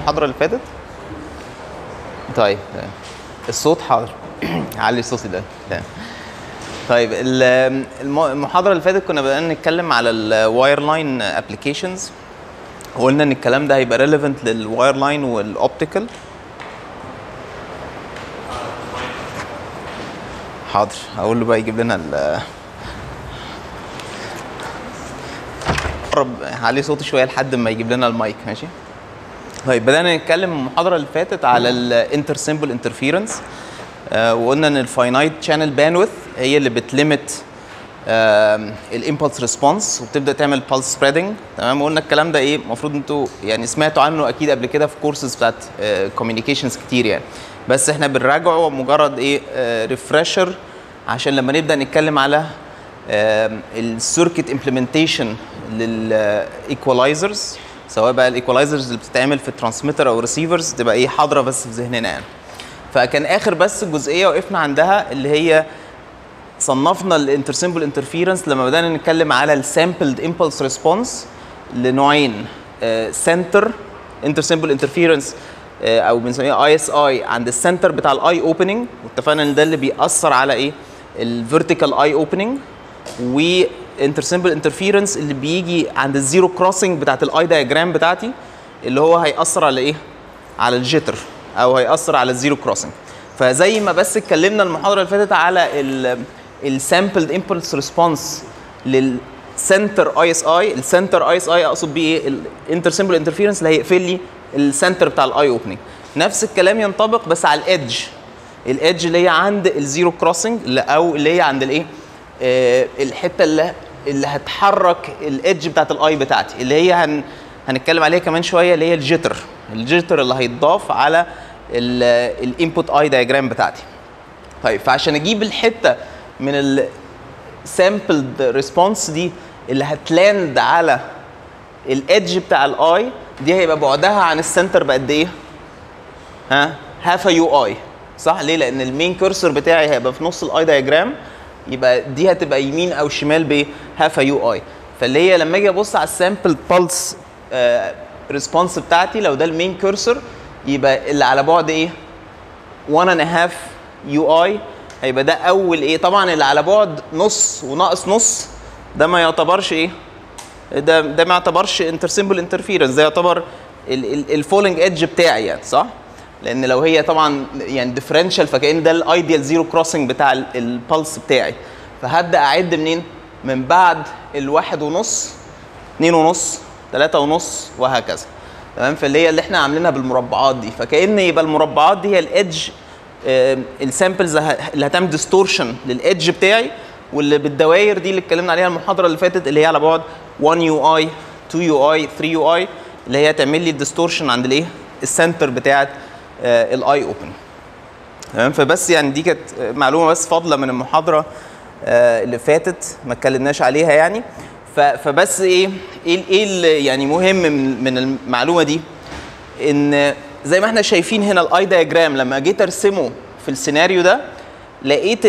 المحاضرة اللي فاتت طيب تمام. الصوت حاضر علي صوتي ده تمام طيب ال- الم- المحاضرة اللي فاتت كنا بدأنا نتكلم على الواير لاين ابلكيشنز وقلنا ان الكلام ده هيبقى ريليفنت للواير لاين والاوبتيكال حاضر هقول له بقى يجيب لنا ال قرب علي صوتي شويه لحد ما يجيب لنا المايك ماشي طيب بدأنا نتكلم المحاضرة اللي فاتت على الانتر سيمبل انترفيرنس وقلنا ان الفاينايت شانل باندويث هي اللي بتليمت الامبلس ريسبونس وبتبدا تعمل بالس سبريدنج تمام وقلنا الكلام ده ايه المفروض انتوا يعني سمعتوا عنه اكيد قبل كده في كورسز بتاعت كوميونيكيشنز كتير يعني بس احنا بنراجعه مجرد ايه ريفرشر عشان لما نبدا نتكلم على السيركت امبلمنتيشن للايكولايزرز سواء بقى الايكولايزرز اللي بتتعمل في الترانسميتر او الريسيفرز تبقى ايه حاضره بس في ذهننا يعني فكان اخر بس جزئيه وقفنا عندها اللي هي صنفنا الانترسيمبل انترفيرنس لما بدانا نتكلم على السامبلد امبلس ريسبونس لنوعين سنتر انترسيمبل انترفيرنس او بنسميها اي اس اي عند السنتر بتاع الاي اوبننج واتفقنا ان ده اللي بيأثر على ايه الفيرتيكال اي اوبننج وانترسيمبل انترفيرنس اللي بيجي عند الزيرو كروسنج بتاعت الاي دايجرام بتاعتي اللي هو هيأثر على ايه على الجيتر او هيأثر على الزيرو كروسنج فزي ما بس اتكلمنا المحاضره اللي فاتت على السامبلد امبلس ريسبونس للسنتر اي اس اي السنتر اي اس اي اقصد بيه ايه الانتر سيمبل انترفيرنس اللي هيقفل لي السنتر بتاع الاي اوبننج نفس الكلام ينطبق بس على الادج الادج اللي هي عند الزيرو كروسنج او اللي هي عند الايه آه الحته اللي اللي هتحرك الادج بتاعت الاي بتاعتي اللي هي هن هنتكلم عليها كمان شويه اللي هي الجيتر الجيتر اللي هيتضاف على الانبوت اي دايجرام بتاعتي طيب فعشان اجيب الحته من السامبلد ريسبونس دي اللي هتلاند على الادج بتاع الاي دي هيبقى بعدها عن السنتر بقد ايه ها هاف يو اي صح ليه لان المين كورسور بتاعي هيبقى في نص الاي دايجرام يبقى دي هتبقى يمين او شمال بهاف يو اي فاللي هي لما اجي ابص على السامبل بالس ريسبونس بتاعتي لو ده المين كورسور يبقى اللي على بعد ايه 1 اند هاف يو اي هيبقى ده اول ايه طبعا اللي على بعد نص وناقص نص ده ما يعتبرش ايه ده ده ما يعتبرش انترسيمبل انترفيرنس ده يعتبر الفولنج ايدج بتاعي يعني صح لان لو هي طبعا يعني ديفرنشال فكان ده الايديال زيرو كروسنج بتاع البلس بتاعي فهبدا اعد منين من بعد الواحد ونص اتنين ونص تلاتة ونص وهكذا تمام فاللي هي اللي احنا عاملينها بالمربعات دي فكان يبقى المربعات دي هي الادج السامبلز اللي هتعمل ديستورشن للادج بتاعي واللي بالدوائر دي اللي اتكلمنا عليها المحاضره اللي فاتت اللي هي على بعد 1 يو اي 2 يو اي 3 يو اي اللي هي تعمل لي الديستورشن عند الايه السنتر بتاعت الاي اوبن تمام فبس يعني دي كانت معلومه بس فاضله من المحاضره اللي فاتت ما اتكلمناش عليها يعني فبس ايه ايه ايه يعني مهم من من المعلومه دي ان زي ما احنا شايفين هنا الاي دايجرام لما جيت ارسمه في السيناريو ده لقيت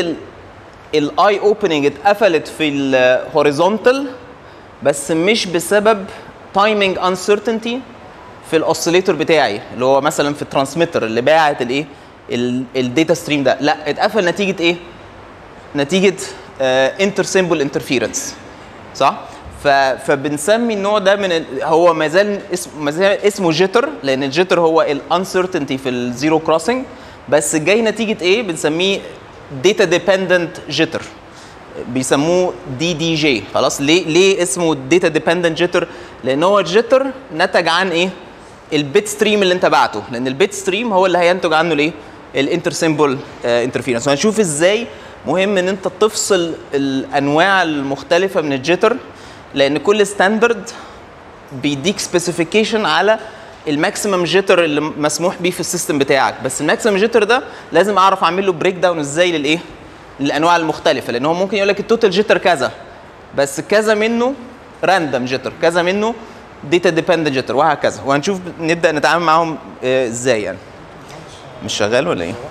الاي اوبننج اتقفلت في الهوريزونتال بس مش بسبب تايمينج انسرتينتي في الاوسيليتور بتاعي اللي هو مثلا في الترانسميتر اللي باعت الايه الداتا ستريم ده لا اتقفل نتيجه ايه نتيجه انتر سيمبل انترفيرنس صح فبنسمي النوع ده من ال... هو ما زال اسمه ما زال اسمه جيتر لان الجيتر هو الانسرتينتي في الزيرو كروسنج بس جاي نتيجه ايه بنسميه داتا ديبندنت جيتر بيسموه دي دي جي خلاص ليه ليه اسمه داتا ديبندنت جيتر لان هو الجيتر نتج عن ايه البيت ستريم اللي انت بعته لان البيت ستريم هو اللي هينتج عنه الايه الانتر سيمبل انترفيرنس وهنشوف ازاي مهم ان انت تفصل الانواع المختلفه من الجيتر لان كل ستاندرد بيديك سبيسيفيكيشن على الماكسيمم جيتر اللي مسموح بيه في السيستم بتاعك بس الماكسيمم جيتر ده لازم اعرف اعمل له بريك داون ازاي للايه للانواع المختلفه لان هو ممكن يقول لك التوتال جيتر كذا بس كذا منه راندوم جيتر كذا منه داتا ديبندنت جيتر وهكذا وهنشوف نبدا نتعامل معاهم اه ازاي يعني مش شغال ولا ايه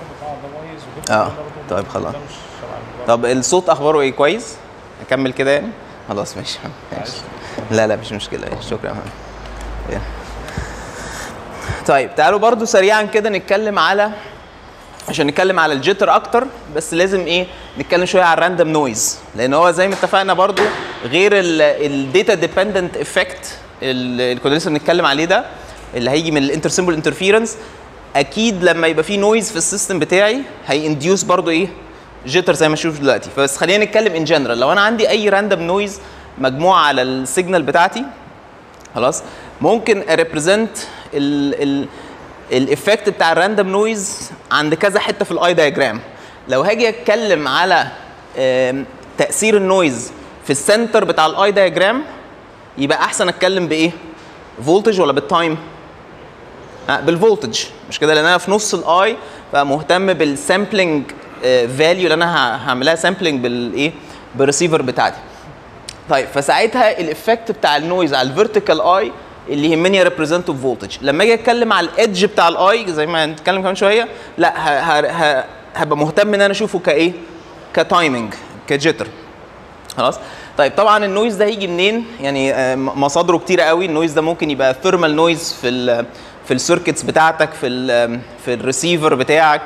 اه طيب خلاص طب الصوت اخباره ايه كويس اكمل كده يعني خلاص ماشي لا لا مش مشكله شكرا يا محمد طيب تعالوا برضو سريعا كده نتكلم على عشان نتكلم على الجيتر اكتر بس لازم ايه نتكلم شويه على الراندوم نويز لان هو زي ما اتفقنا برضو غير الداتا ديبندنت افكت اللي كنا لسه بنتكلم عليه ده اللي هيجي من الانتر سيمبل انترفيرنس اكيد لما يبقى في نويز في السيستم بتاعي هينديوس برضو ايه جيتر زي ما نشوف دلوقتي فبس خلينا نتكلم ان جنرال لو انا عندي اي راندوم نويز مجموعه على السيجنال بتاعتي خلاص ممكن اريبريزنت ال ال الايفكت بتاع الراندوم نويز عند كذا حته في الاي دايجرام لو هاجي اتكلم على آم، تاثير النويز في السنتر بتاع الاي دايجرام يبقى احسن اتكلم بايه فولتج ولا بالتايم آه، بالفولتج مش كده لان انا في نص الاي فمهتم بالسامبلنج فاليو اللي انا ه- هعملها سامبلنج بالايه بالريسيفر بتاعتي طيب فساعتها الايفكت بتاع النويز على الفيرتيكال اي اللي يهمني ريبريزنت فولتج لما اجي اتكلم على الادج بتاع الاي زي ما هنتكلم كمان شويه لا ه- ه- ه- هبقى مهتم ان انا اشوفه كايه كتايمنج كجيتر خلاص طيب طبعا النويز ده هيجي منين يعني آه، م- مصادره كتيره قوي النويز ده ممكن يبقى ثيرمال نويز في ال في السيركتس بتاعتك في ال في الريسيفر بتاعك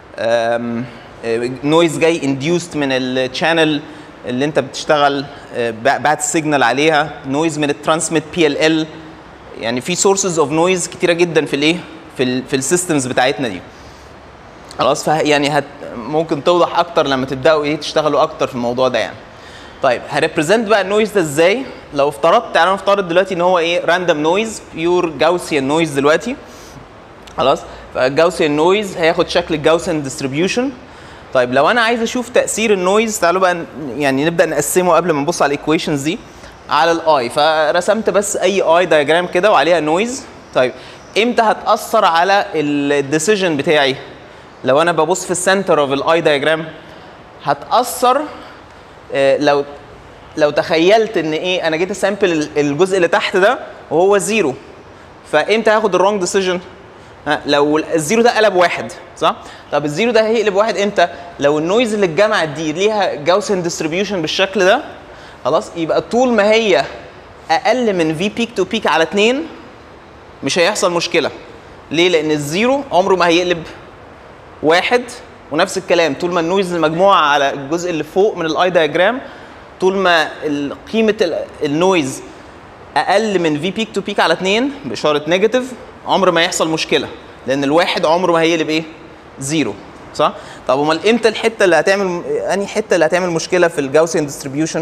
نويز جاي انديوست من الشانل اللي انت بتشتغل آه، ب- بعت السيجنال عليها نويز من الترانسميت بي ال ال يعني في سورسز اوف نويز كتيره جدا في الايه في ال في السيستمز بتاعتنا دي خلاص فه يعني هت ممكن توضح اكتر لما تبداوا ايه تشتغلوا اكتر في الموضوع ده يعني طيب هريبريزنت بقى النويز ده ازاي لو افترضت تعالى نفترض دلوقتي ان هو ايه راندوم نويز بيور جاوسيان نويز دلوقتي خلاص فالجاوسيان نويز هياخد شكل الجاوسيان ديستريبيوشن طيب لو انا عايز اشوف تاثير النويز تعالوا بقى ن- يعني نبدا نقسمه قبل ما نبص على الايكويشنز دي على الاي فرسمت بس اي اي دايجرام كده وعليها نويز طيب امتى هتاثر على الديسيجن بتاعي لو انا ببص في السنتر اوف الاي دايجرام هتاثر آه، لو لو تخيلت ان ايه انا جيت اسامبل الجزء اللي تحت ده وهو زيرو فامتى هاخد الرونج ديسيجن لو الزيرو ده قلب واحد صح طب الزيرو ده هيقلب واحد امتى لو النويز اللي اتجمعت دي ليها جاوسن ديستريبيوشن بالشكل ده خلاص يبقى طول ما هي اقل من في بيك تو بيك على 2 مش هيحصل مشكله ليه لان الزيرو عمره ما هيقلب واحد ونفس الكلام طول ما النويز المجموعه على الجزء اللي فوق من الاي دايجرام طول ما ال- قيمه ال- النويز اقل من في بيك تو بيك على 2 باشاره نيجاتيف عمر ما يحصل مشكله لان الواحد عمره ما هيقلب ايه زيرو صح طب امال امتى الحته اللي هتعمل انهي حته اللي هتعمل مشكله في الجاوسيان ديستريبيوشن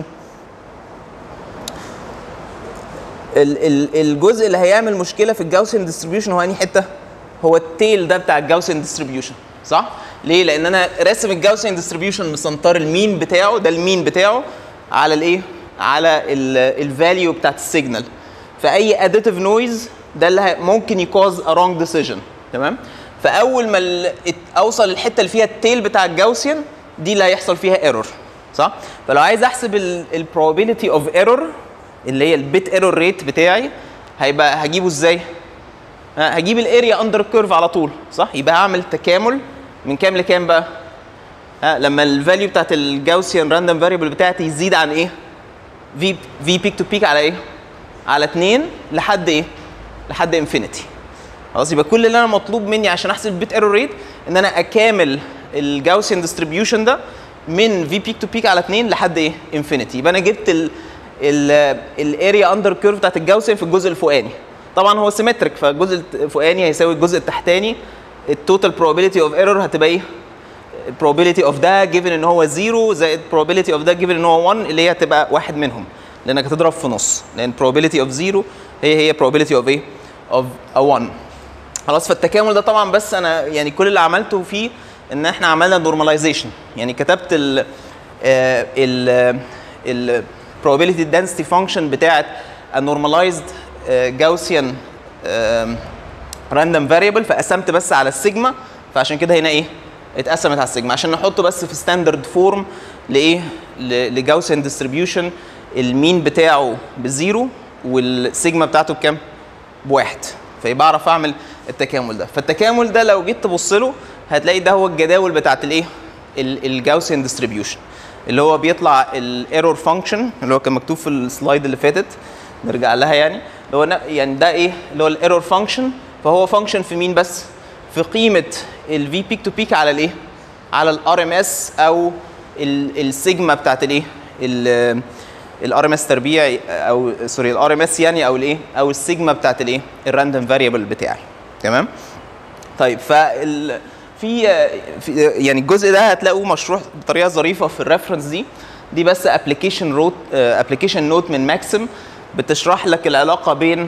ال- ال- الجزء اللي هيعمل مشكله في الجاوسيان ديستريبيوشن هو انهي حته هو التيل ده بتاع الجاوسيان ديستريبيوشن صح ليه لان انا راسم الجاوسيان ديستريبيوشن مسنطر المين بتاعه ده المين بتاعه على الايه على الفاليو بتاعت السيجنال فاي اديتيف نويز ده اللي هي- ممكن يكوز ا رونج ديسيجن تمام فاول ما ال- ات- اوصل للحته اللي فيها التيل بتاع الجاوسيان دي اللي هيحصل فيها ايرور صح فلو عايز احسب البروبابيلتي اوف ايرور اللي هي البيت ايرور ريت بتاعي هيبقى هجيبه ازاي ها، هجيب الاريا اندر كيرف على طول صح يبقى هعمل تكامل من كام لكام بقى ها لما الفاليو بتاعت الجاوسيان راندوم فاريبل بتاعتي يزيد عن ايه في في بيك تو بيك على ايه على 2 لحد ايه لحد انفينيتي خلاص يبقى كل اللي انا مطلوب مني عشان احسب البيت ايرور ريت ان انا اكامل الجاوسيان ديستريبيوشن ده من في بيك تو بيك على 2 لحد ايه انفينيتي يبقى انا جبت ال الاريا اندر كيرف بتاعت الجاوسيان في الجزء الفوقاني طبعا هو سيمتريك فالجزء الفوقاني هيساوي الجزء التحتاني التوتال probability اوف ايرور هتبقى ايه probability of ده given ان هو 0 زائد probability of ده given ان هو 1 اللي هي هتبقى واحد منهم لانك هتضرب في نص لان probability of 0 هي هي probability of ايه of a 1 خلاص فالتكامل ده طبعا بس انا يعني كل اللي عملته فيه ان احنا عملنا نورماليزيشن يعني كتبت ال ال ال probability density function بتاعت a normalized آه، Gaussian آم، random variable فقسمت بس على السيجما فعشان كده هنا ايه اتقسمت على السيجما عشان نحطه بس في ستاندرد فورم لايه ل- لجاوسيان ديستريبيوشن المين بتاعه بزيرو والسيجما بتاعته بكام بواحد فيبقى اعرف اعمل التكامل ده فالتكامل ده لو جيت تبص له هتلاقي ده هو الجداول بتاعت الايه ال- الجاوسيان ديستريبيوشن اللي هو بيطلع الايرور فانكشن اللي هو كان مكتوب في السلايد اللي فاتت نرجع لها يعني اللي هو ن- يعني ده ايه اللي هو الايرور فانكشن فهو فانكشن في مين بس في قيمه الفي بيك تو بيك على الايه على الار ام اس او ال- السيجما بتاعت الايه الار ام اس تربيع او سوري الار ام اس يعني او الايه او السيجما بتاعت الايه الراندوم فاريبل بتاعي تمام طيب فال في في يعني الجزء ده هتلاقوه مشروح بطريقه ظريفه في الريفرنس دي دي بس ابلكيشن روت ابلكيشن نوت من ماكسيم بتشرح لك العلاقه بين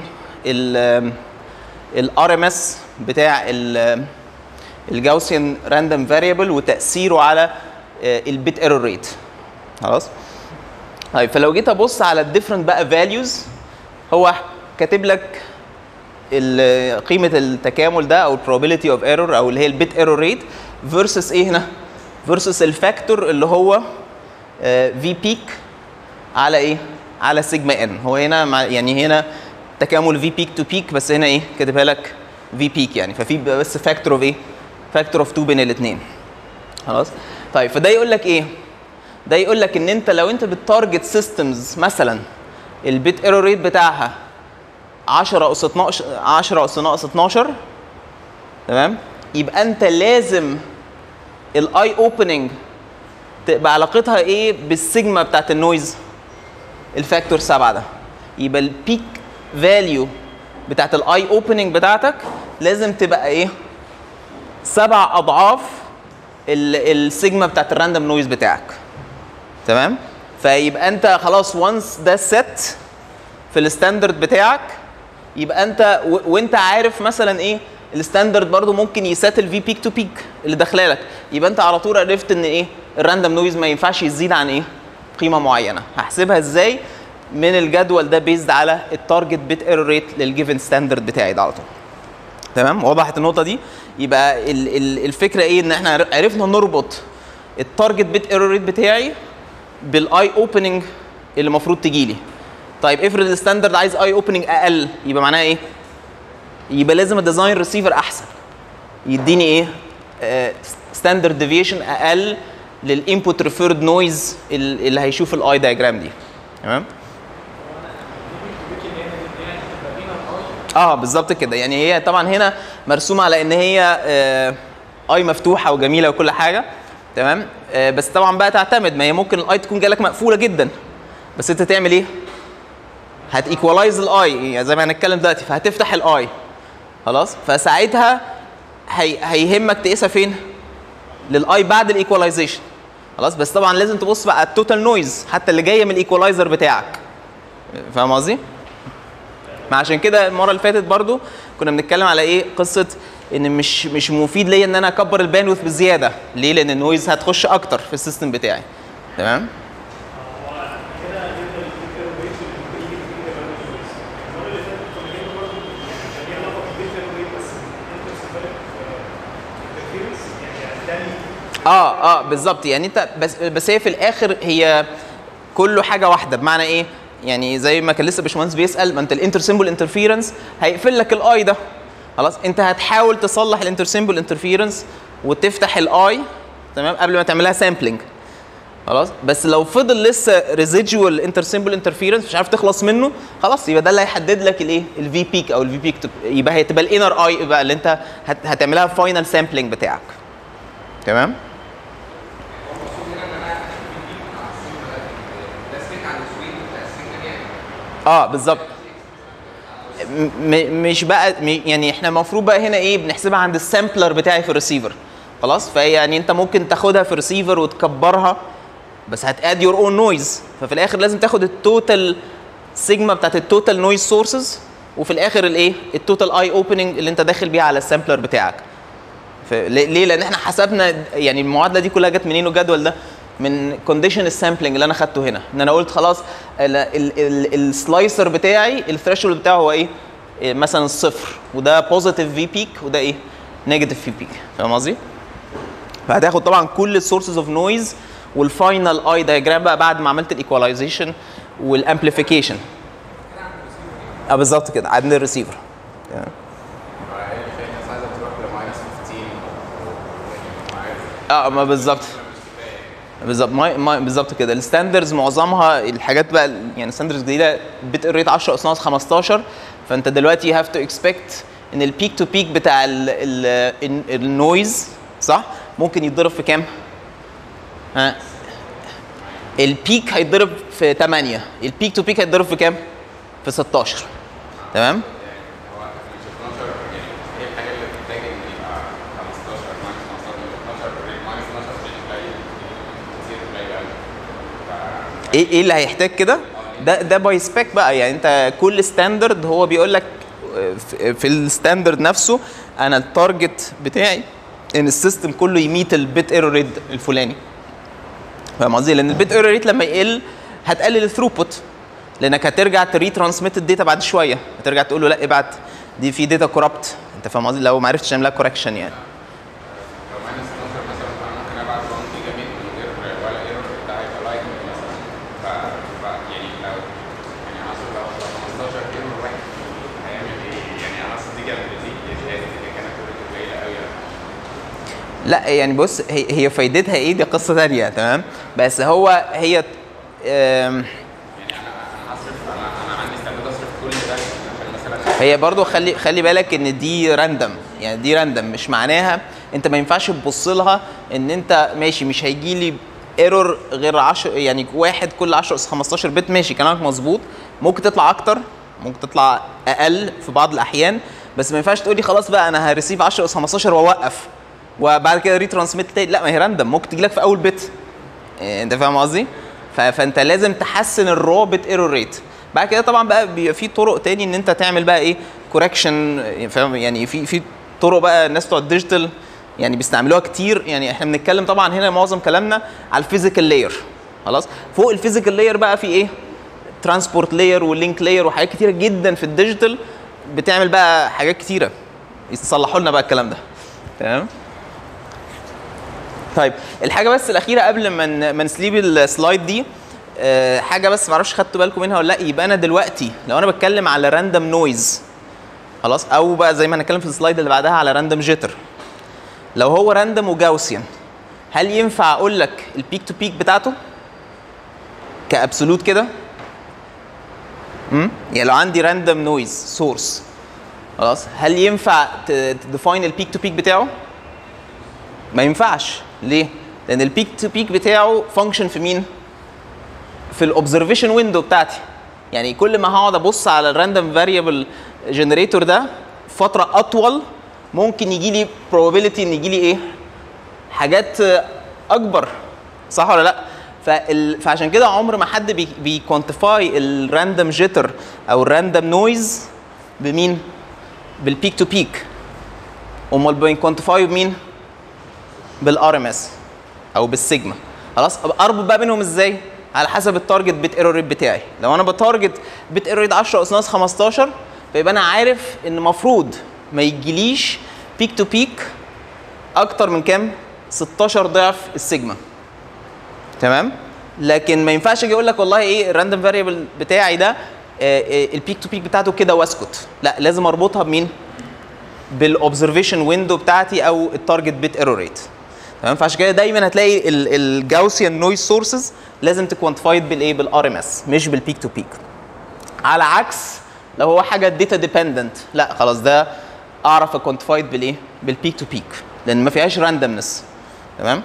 الار ام اس بتاع الجاوسيان راندوم فاريبل وتاثيره على البيت ايرور ريت خلاص طيب فلو جيت ابص على الديفرنت بقى فاليوز هو كاتب لك ال- قيمه التكامل ده او probability اوف ايرور او اللي هي البيت ايرور ريت فيرسس ايه هنا فيرسس الفاكتور اللي هو في بيك على ايه على سيجما ان هو هنا مع يعني هنا تكامل في بيك تو بيك بس هنا ايه كاتبها لك في بيك يعني ففي بس فاكتور اوف ايه فاكتور اوف 2 بين الاثنين خلاص طيب فده يقول لك ايه ده يقول لك ان انت لو انت بتارجت سيستمز مثلا البيت ايرور ريت بتاعها 10 اس 12 10 اس ناقص 12 تمام يبقى انت لازم الاي اوبننج تبقى علاقتها ايه بالسيجما بتاعت النويز الفاكتور 7 ده يبقى البيك فاليو بتاعت الاي اوبننج بتاعتك لازم تبقى ايه سبع اضعاف ال- السيجما بتاعت الراندوم نويز بتاعك تمام فيبقى انت خلاص وانس ده ست في الستاندرد بتاعك يبقى انت و... وانت عارف مثلا ايه الستاندرد برضو ممكن يسات الفي بيك تو بيك اللي داخله لك يبقى انت على طول عرفت ان ايه الراندوم نويز ما ينفعش يزيد عن ايه قيمه معينه هحسبها ازاي من الجدول ده بيزد على التارجت بيت ايرور ريت للجيفن ستاندرد بتاعي ده على طول تمام وضحت النقطه دي يبقى ال... ال... الفكره ايه ان احنا عر- عرفنا نربط التارجت بيت ايرور ريت بتاعي بالاي اوبننج اللي المفروض تجي لي طيب افرض الستاندرد عايز اي اوبننج اقل يبقى معناها ايه يبقى لازم الديزاين ريسيفر احسن يديني ايه ستاندرد ديفيشن اقل للانبوت ريفيرد نويز اللي هيشوف الاي دايجرام دي تمام اه بالظبط كده يعني هي طبعا هنا مرسومه على ان هي آه اي مفتوحه وجميله وكل حاجه تمام آه بس طبعا بقى تعتمد ما هي ممكن الاي تكون جالك مقفوله جدا بس انت تعمل ايه هتيكوالايز الاي يعني زي ما هنتكلم دلوقتي فهتفتح الاي خلاص فساعتها هي هيهمك تقيسها فين للاي بعد الايكواليزيشن خلاص بس طبعا لازم تبص بقى على التوتال نويز حتى اللي جايه من الايكولايزر بتاعك فاهم قصدي ما عشان كده المره اللي فاتت برضو كنا بنتكلم على ايه قصه ان مش مش مفيد ليا ان انا اكبر الباندويث بزياده ليه لان النويز هتخش اكتر في السيستم بتاعي تمام اه اه بالظبط يعني انت بس بس هي في الاخر هي كله حاجه واحده بمعنى ايه يعني زي ما كان لسه باشمهندس بيسال ما انت الانتر سيمبل انترفيرنس هيقفل لك الاي ده خلاص انت هتحاول تصلح الانتر سيمبل انترفيرنس وتفتح الاي تمام قبل ما تعملها سامبلنج خلاص بس لو فضل لسه ريزيدوال انتر سيمبل انترفيرنس مش عارف تخلص منه خلاص يبقى ده اللي هيحدد لك الايه الفي بيك او الفي بيك يبقى هي تبقى الانر اي بقى اللي انت هت- هتعملها فاينل سامبلنج بتاعك تمام اه بالظبط م- م- مش بقى م- يعني احنا المفروض بقى هنا ايه بنحسبها عند السامبلر بتاعي في الريسيفر خلاص فهي يعني انت ممكن تاخدها في الريسيفر وتكبرها بس هتاد يور اون نويز ففي الاخر لازم تاخد التوتال سيجما بتاعت التوتال نويز سورسز وفي الاخر الايه التوتال اي اوبننج اللي انت داخل بيها على السامبلر بتاعك ف- ليه ليه؟ لان احنا حسبنا يعني المعادله دي كلها جت منين والجدول ده من كونديشن السامبلنج اللي انا خدته هنا ان انا قلت خلاص السلايسر بتاعي الثريشولد بتاعه هو ايه إيه مثلا الصفر وده بوزيتيف في بيك وده ايه نيجاتيف في بيك فاهم قصدي فهتاخد طبعا كل السورسز اوف نويز والفاينل اي دايجرام بقى بعد ما عملت الايكواليزيشن والامبليفيكيشن اه بالظبط كده عند الريسيفر تمام الناس عايزه تروح لماينس 15 اه ما بالظبط بالظبط ما ما بالظبط كده الستاندرز معظمها الحاجات بقى يعني ستاندرز جديده بتقريت 10 اس ناقص 15 فانت دلوقتي هاف تو اكسبكت ان البيك تو بيك بتاع ال ال النويز صح ممكن يتضرب في كام ها البيك هيتضرب في 8 البيك تو بيك هيتضرب في كام في 16 تمام هو مش 12 يعني ايه الحاجه اللي بتحتاج ان يبقى 15 ماينس 15 من 12 ماينس 12 مش قليل كتير قليل قوي ف- ايه ايه اللي هيحتاج كده ده ده باي سبيك بقى يعني انت كل ستاندرد هو بيقول لك في- في الستاندرد نفسه انا التارجت بتاعي ان السيستم كله يميت البيت ايرور ريت الفلاني فاهم قصدي لان البيت ايرور ريت لما يقل هتقلل الثروبوت لانك هترجع تري ترانسميت الداتا بعد شويه هترجع تقول له لا ابعت دي في داتا كوربت انت فاهم قصدي لو ما عرفتش تعملها كوركشن يعني لو ماينس 12 مثلا فانا ممكن ابعت 1 جيجا بيت من غير ولا ايرور ده هيبقى لايك مثلا ف ف يعني لو يعني اصل لو لو 15 ايرور واحد هيعمل ايه؟ يعني انا اصل دي كانت بتزيد يعني هي دي كانت قليله قوي يعني لا يعني بص هي هي فايدتها ايه دي قصه ثانيه تمام بس هو هي آم، يعني انا انا هصرف انا انا عندي استعداد اصرف كل ده عشان مثلا هي برضو خلي خلي بالك ان دي راندم يعني دي راندم مش معناها انت ما ينفعش تبص لها ان انت ماشي مش هيجي لي ايرور غير 10 يعني واحد كل 10 اس 15 بت ماشي كلامك مظبوط ممكن تطلع اكتر ممكن تطلع اقل في بعض الاحيان بس ما ينفعش تقول لي خلاص بقى انا هريسيف 10 اس 15 واوقف وبعد كده ريترانسميت تاني لا ما هي راندم ممكن تجي لك في اول بت إيه، انت فاهم قصدي؟ ف- فانت لازم تحسن الرابط ايرور ريت بعد كده طبعا بقى بيبقى في طرق تاني ان انت تعمل بقى ايه كوركشن فاهم يعني في في طرق بقى الناس بتوع الديجيتال يعني بيستعملوها كتير يعني احنا بنتكلم طبعا هنا معظم كلامنا على الفيزيكال لاير خلاص فوق الفيزيكال لاير بقى في ايه ترانسبورت لاير واللينك لاير وحاجات كتيره جدا في الديجيتال بتعمل بقى حاجات كتيره يصلحوا لنا بقى الكلام ده تمام طيب الحاجه بس الاخيره قبل ما ن- ما نسليب السلايد دي آه، حاجه بس معرفش خدتوا بالكم منها ولا لا يبقى انا دلوقتي لو انا بتكلم على راندوم نويز خلاص او بقى زي ما هنتكلم في السلايد اللي بعدها على راندوم جيتر لو هو راندوم وجاوسيان هل ينفع اقول لك البيك تو بيك بتاعته كابسولوت كده امم يعني لو عندي راندوم نويز سورس خلاص هل ينفع تديفاين البيك تو بيك بتاعه ما ينفعش ليه لان البيك تو بيك بتاعه فانكشن في مين في الاوبزرفيشن ويندو بتاعتي يعني كل ما هقعد ابص على الراندوم فاريبل جنريتور ده فتره اطول ممكن يجي لي probability ان يجي لي ايه حاجات اكبر صح ولا لا فال... فعشان كده عمر ما حد بي... بيكوانتيفاي الراندوم جيتر او الراندوم نويز بمين بالبيك تو بيك امال بيكوانتيفاي بمين بالار ام اس او بالسيجما خلاص أبقى اربط بقى بينهم ازاي على حسب التارجت بيت ايرور ريت بتاعي لو انا بتارجت بيت ايرور ريت 10 اس ناقص 15 فيبقى انا عارف ان المفروض ما يجيليش بيك تو بيك اكتر من كام 16 ضعف السيجما تمام لكن ما ينفعش اجي اقول لك والله ايه الراندوم فاريبل بتاعي ده البيك تو بيك بتاعته كده واسكت لا لازم اربطها بمين بالاوبزرفيشن ويندو بتاعتي او التارجت بيت ايرور ريت تمام فعشان كده دايما هتلاقي الجاوسيان نويز سورسز لازم تكوانتيفايد بالايه بالار ام اس مش بالبيك تو بيك على عكس لو هو حاجه داتا ديبندنت لا خلاص ده اعرف اكوانتيفايد بالايه بالبيك تو بيك لان ما فيهاش راندمنس تمام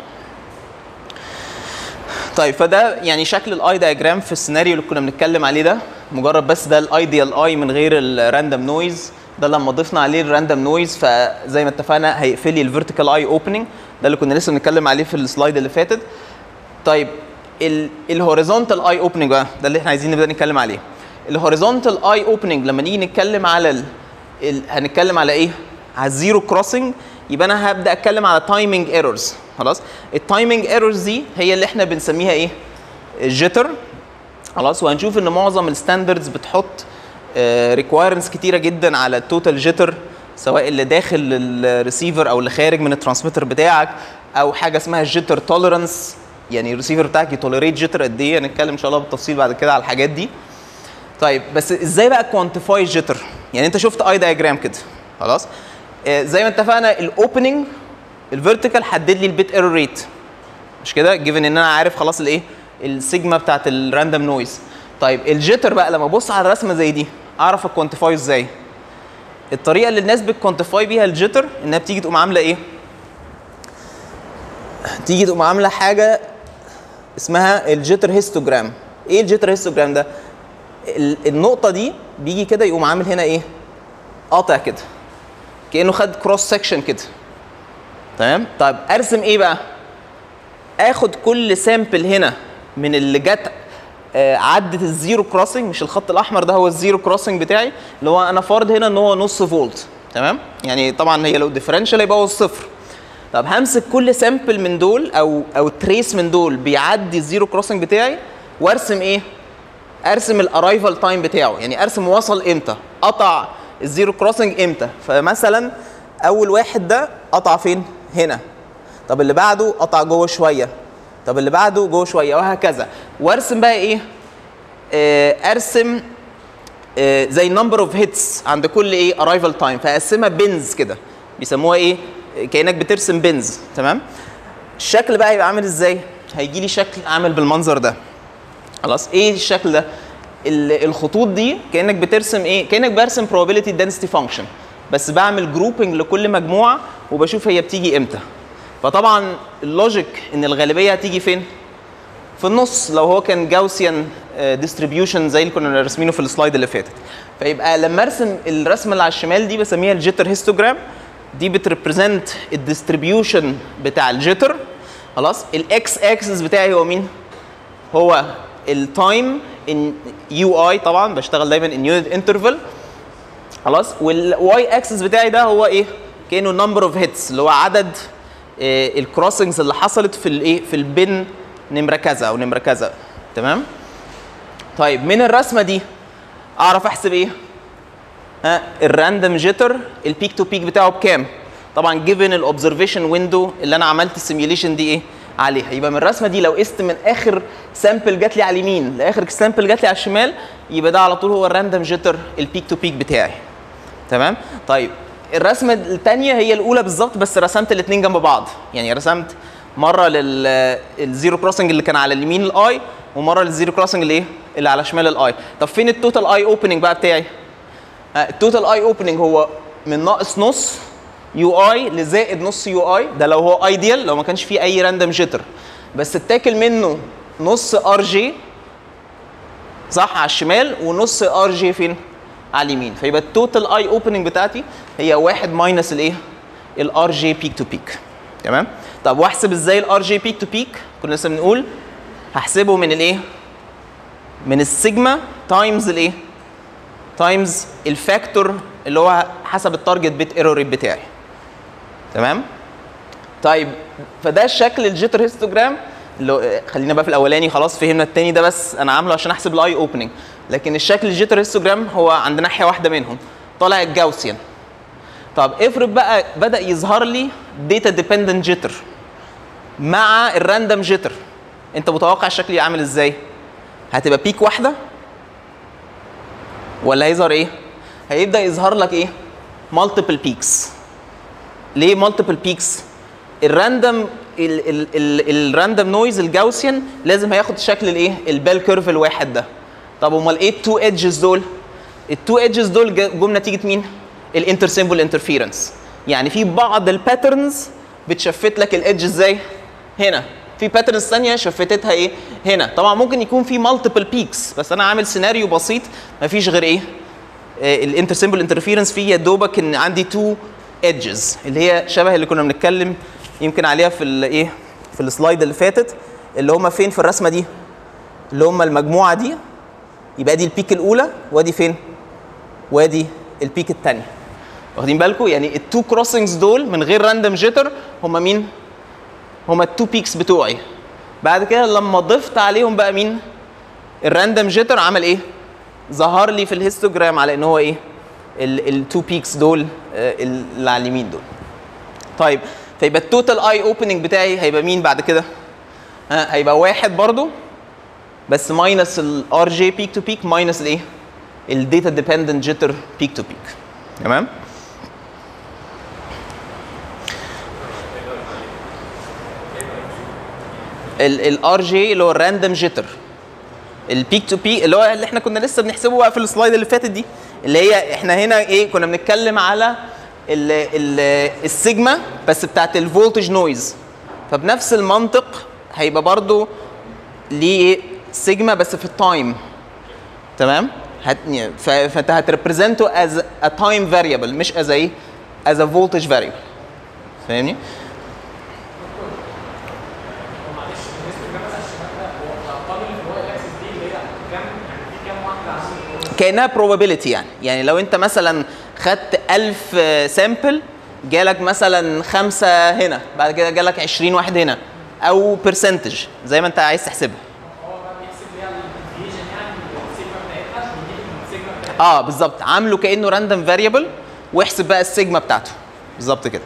طيب فده يعني شكل الاي دايجرام في السيناريو اللي كنا بنتكلم عليه ده مجرد بس ده الايديال اي من غير الراندوم نويز ده لما ضفنا عليه الراندوم نويز فزي ما اتفقنا هيقفل لي الفيرتيكال اي اوبننج ده اللي كنا لسه بنتكلم عليه في السلايد اللي فاتت طيب الهوريزونتال اي اوبننج بقى ده اللي احنا عايزين نبدا نتكلم عليه الهوريزونتال اي اوبننج لما نيجي نتكلم على ال... ال... هنتكلم على ايه على الزيرو كروسنج يبقى انا هبدا اتكلم على تايمنج ايرورز خلاص التايمنج ايرورز دي هي اللي احنا بنسميها ايه الجيتر خلاص وهنشوف ان معظم الستاندردز بتحط ريكوايرمنتس كتيره جدا على التوتال جيتر سواء اللي داخل الريسيفر او اللي خارج من الترانسميتر بتاعك او حاجه اسمها الجيتر توليرانس يعني الريسيفر بتاعك يتوليريت جيتر قد ايه هنتكلم ان شاء الله بالتفصيل بعد كده على الحاجات دي طيب بس ازاي بقى كوانتيفاي جيتر يعني انت شفت اي دايجرام كده خلاص آه زي ما اتفقنا الاوبننج الفيرتيكال حدد لي البيت ايرور ريت مش كده جيفن ان انا عارف خلاص الايه السيجما بتاعت الراندوم نويز طيب الجيتر بقى لما ابص على الرسمه زي دي اعرف اكوانتيفاي ازاي الطريقه اللي الناس بتكونتيفاي بيها الجيتر انها بتيجي تقوم عامله ايه تيجي تقوم عامله حاجه اسمها الجيتر هيستوجرام ايه الجيتر هيستوجرام ده ال- النقطه دي بيجي كده يقوم عامل هنا ايه قاطع كده كانه خد كروس سكشن كده تمام طيب ارسم ايه بقى اخد كل سامبل هنا من اللي جت آه، عدت الزيرو كروسنج مش الخط الاحمر ده هو الزيرو كروسنج بتاعي اللي هو انا فارض هنا ان هو نص فولت تمام يعني طبعا هي لو ديفرنشال يبقى هو الصفر طب همسك كل سامبل من دول او او تريس من دول بيعدي الزيرو كروسنج بتاعي وارسم ايه ارسم الارايفال تايم بتاعه يعني ارسم وصل امتى قطع الزيرو كروسنج امتى فمثلا اول واحد ده قطع فين هنا طب اللي بعده قطع جوه شويه طب اللي بعده جوه شويه وهكذا وارسم بقى ايه آه ارسم آه زي نمبر اوف هيتس عند كل ايه ارايفال تايم فاقسمها بنز كده بيسموها ايه كانك بترسم بنز تمام الشكل بقى هيبقى عامل ازاي هيجي لي شكل عامل بالمنظر ده خلاص ايه الشكل ده ال- الخطوط دي كانك بترسم ايه كانك برسم probability density function بس بعمل جروبنج لكل مجموعه وبشوف هي بتيجي امتى فطبعا اللوجيك ان الغالبيه هتيجي فين في النص لو هو كان جاوسيان ديستريبيوشن زي اللي كنا راسمينه في السلايد اللي فاتت فيبقى لما ارسم الرسمه اللي على الشمال دي بسميها الجيتر هيستوجرام دي بتريبريزنت الديستريبيوشن بتاع الجيتر خلاص الاكس اكسس بتاعي هو مين هو التايم ان يو اي طبعا بشتغل دايما ان يونت انترفال خلاص والواي اكسس بتاعي ده هو ايه كانه نمبر اوف هيتس اللي هو عدد الكروسنجز اللي حصلت في الايه في البن نمره كذا او نمره كذا تمام طيب من الرسمه دي اعرف احسب ايه ها الراندوم جيتر البيك تو بيك بتاعه بكام طبعا جيفن الاوبزرفيشن ويندو اللي انا عملت السيميوليشن دي ايه عليها يبقى من الرسمه دي لو قست من اخر سامبل جات لي على اليمين لاخر سامبل جات لي على الشمال يبقى ده على طول هو الراندوم جيتر البيك تو بيك بتاعي تمام طيب الرسمه الثانيه هي الاولى بالظبط بس رسمت الاثنين جنب بعض يعني رسمت مره للزيرو كروسنج اللي كان على اليمين الاي ومره للزيرو كروسنج اللي ايه اللي على شمال الاي طب فين التوتال اي اوبننج بقى بتاعي التوتال اي اوبننج هو من ناقص نص يو اي لزائد نص يو اي ده لو هو ايديال لو ما كانش فيه اي راندوم جيتر بس اتاكل منه نص ار جي صح على الشمال ونص ار جي فين على اليمين فيبقى التوتال اي اوبننج بتاعتي هي واحد ماينس الايه الار جي بيك تو بيك تمام طب واحسب ازاي الار جي بيك تو بيك كنا لسه بنقول هحسبه من الايه من السيجما تايمز الايه تايمز الفاكتور اللي هو حسب التارجت بيت ايرور ريت بتاعي تمام طيب فده الشكل الجيتر هيستوجرام اللي هو- خلينا بقى في الاولاني خلاص فهمنا التاني ده بس انا عامله عشان احسب الاي اوبننج لكن الشكل الجيتر هيستوجرام هو عند ناحيه واحده منهم طالع الجاوسيان طب افرض بقى بدا يظهر لي داتا ديبندنت جيتر مع الراندوم جيتر انت متوقع الشكل يبقى عامل ازاي هتبقى بيك واحده ولا هيظهر ايه هيبدا يظهر لك ايه مالتيبل بيكس ليه مالتيبل بيكس الراندوم الراندوم نويز الجاوسيان لازم هياخد شكل الايه البال كيرف الواحد ده طب امال ايه التو ايدجز دول التو ايدجز دول جا- جم نتيجه مين الانتر سيمبل انترفيرنس يعني في بعض الباترنز بتشفت لك الايدج ازاي هنا في باترنز ثانيه شفتتها ايه هنا طبعا ممكن يكون في مالتيبل بيكس بس انا عامل سيناريو بسيط مفيش غير ايه الانتر سيمبل انترفيرنس فيه يا دوبك ان عندي تو ايدجز اللي هي شبه اللي كنا بنتكلم يمكن عليها في الايه في السلايد اللي فاتت اللي هم فين في الرسمه دي اللي هم المجموعه دي يبقى دي البيك الاولى وادي فين وادي البيك الثانيه واخدين بالكم يعني التو كروسنجز دول من غير راندوم جيتر هم مين هم التو بيكس بتوعي بعد كده لما ضفت عليهم بقى مين الراندوم جيتر عمل ايه ظهر لي في الهيستوجرام على ان هو ايه التو بيكس دول آه، اللي على اليمين دول طيب فيبقى التوتال اي اوبننج بتاعي هيبقى مين بعد كده ها هيبقى واحد برضو بس ماينس الار جي بيك تو بيك ماينس الايه الداتا ديبندنت جيتر بيك تو بيك تمام الار جي اللي هو الراندوم جيتر البيك تو بيك اللي هو اللي احنا كنا لسه بنحسبه بقى في السلايد اللي فاتت دي اللي هي احنا هنا ايه كنا بنتكلم على ال ال السيجما بس بتاعت الفولتج نويز فبنفس المنطق هيبقى برضو ليه سيجما بس في التايم تمام هت... ف... فانت هتريبريزنته از ا تايم فاريبل مش از ايه از ا فولتج فاريبل فاهمني معلش الهيستوجرام مثلا الشمال ده هو الارقام اللي هو الاكسس دي اللي هي كام يعني في كام واحده عشان كانها probability يعني يعني لو انت مثلا خدت 1000 سامبل جالك مثلا خمسة هنا بعد كده جالك 20 واحد هنا او برسنتج زي ما انت عايز تحسبها هو بقى بيحسب ليها الديفيجن يعني السيجما بتاعتها بيجيب السيجما بتاعتها اه بالظبط عامله كانه راندوم فاريبل واحسب بقى السيجما بتاعته بالظبط كده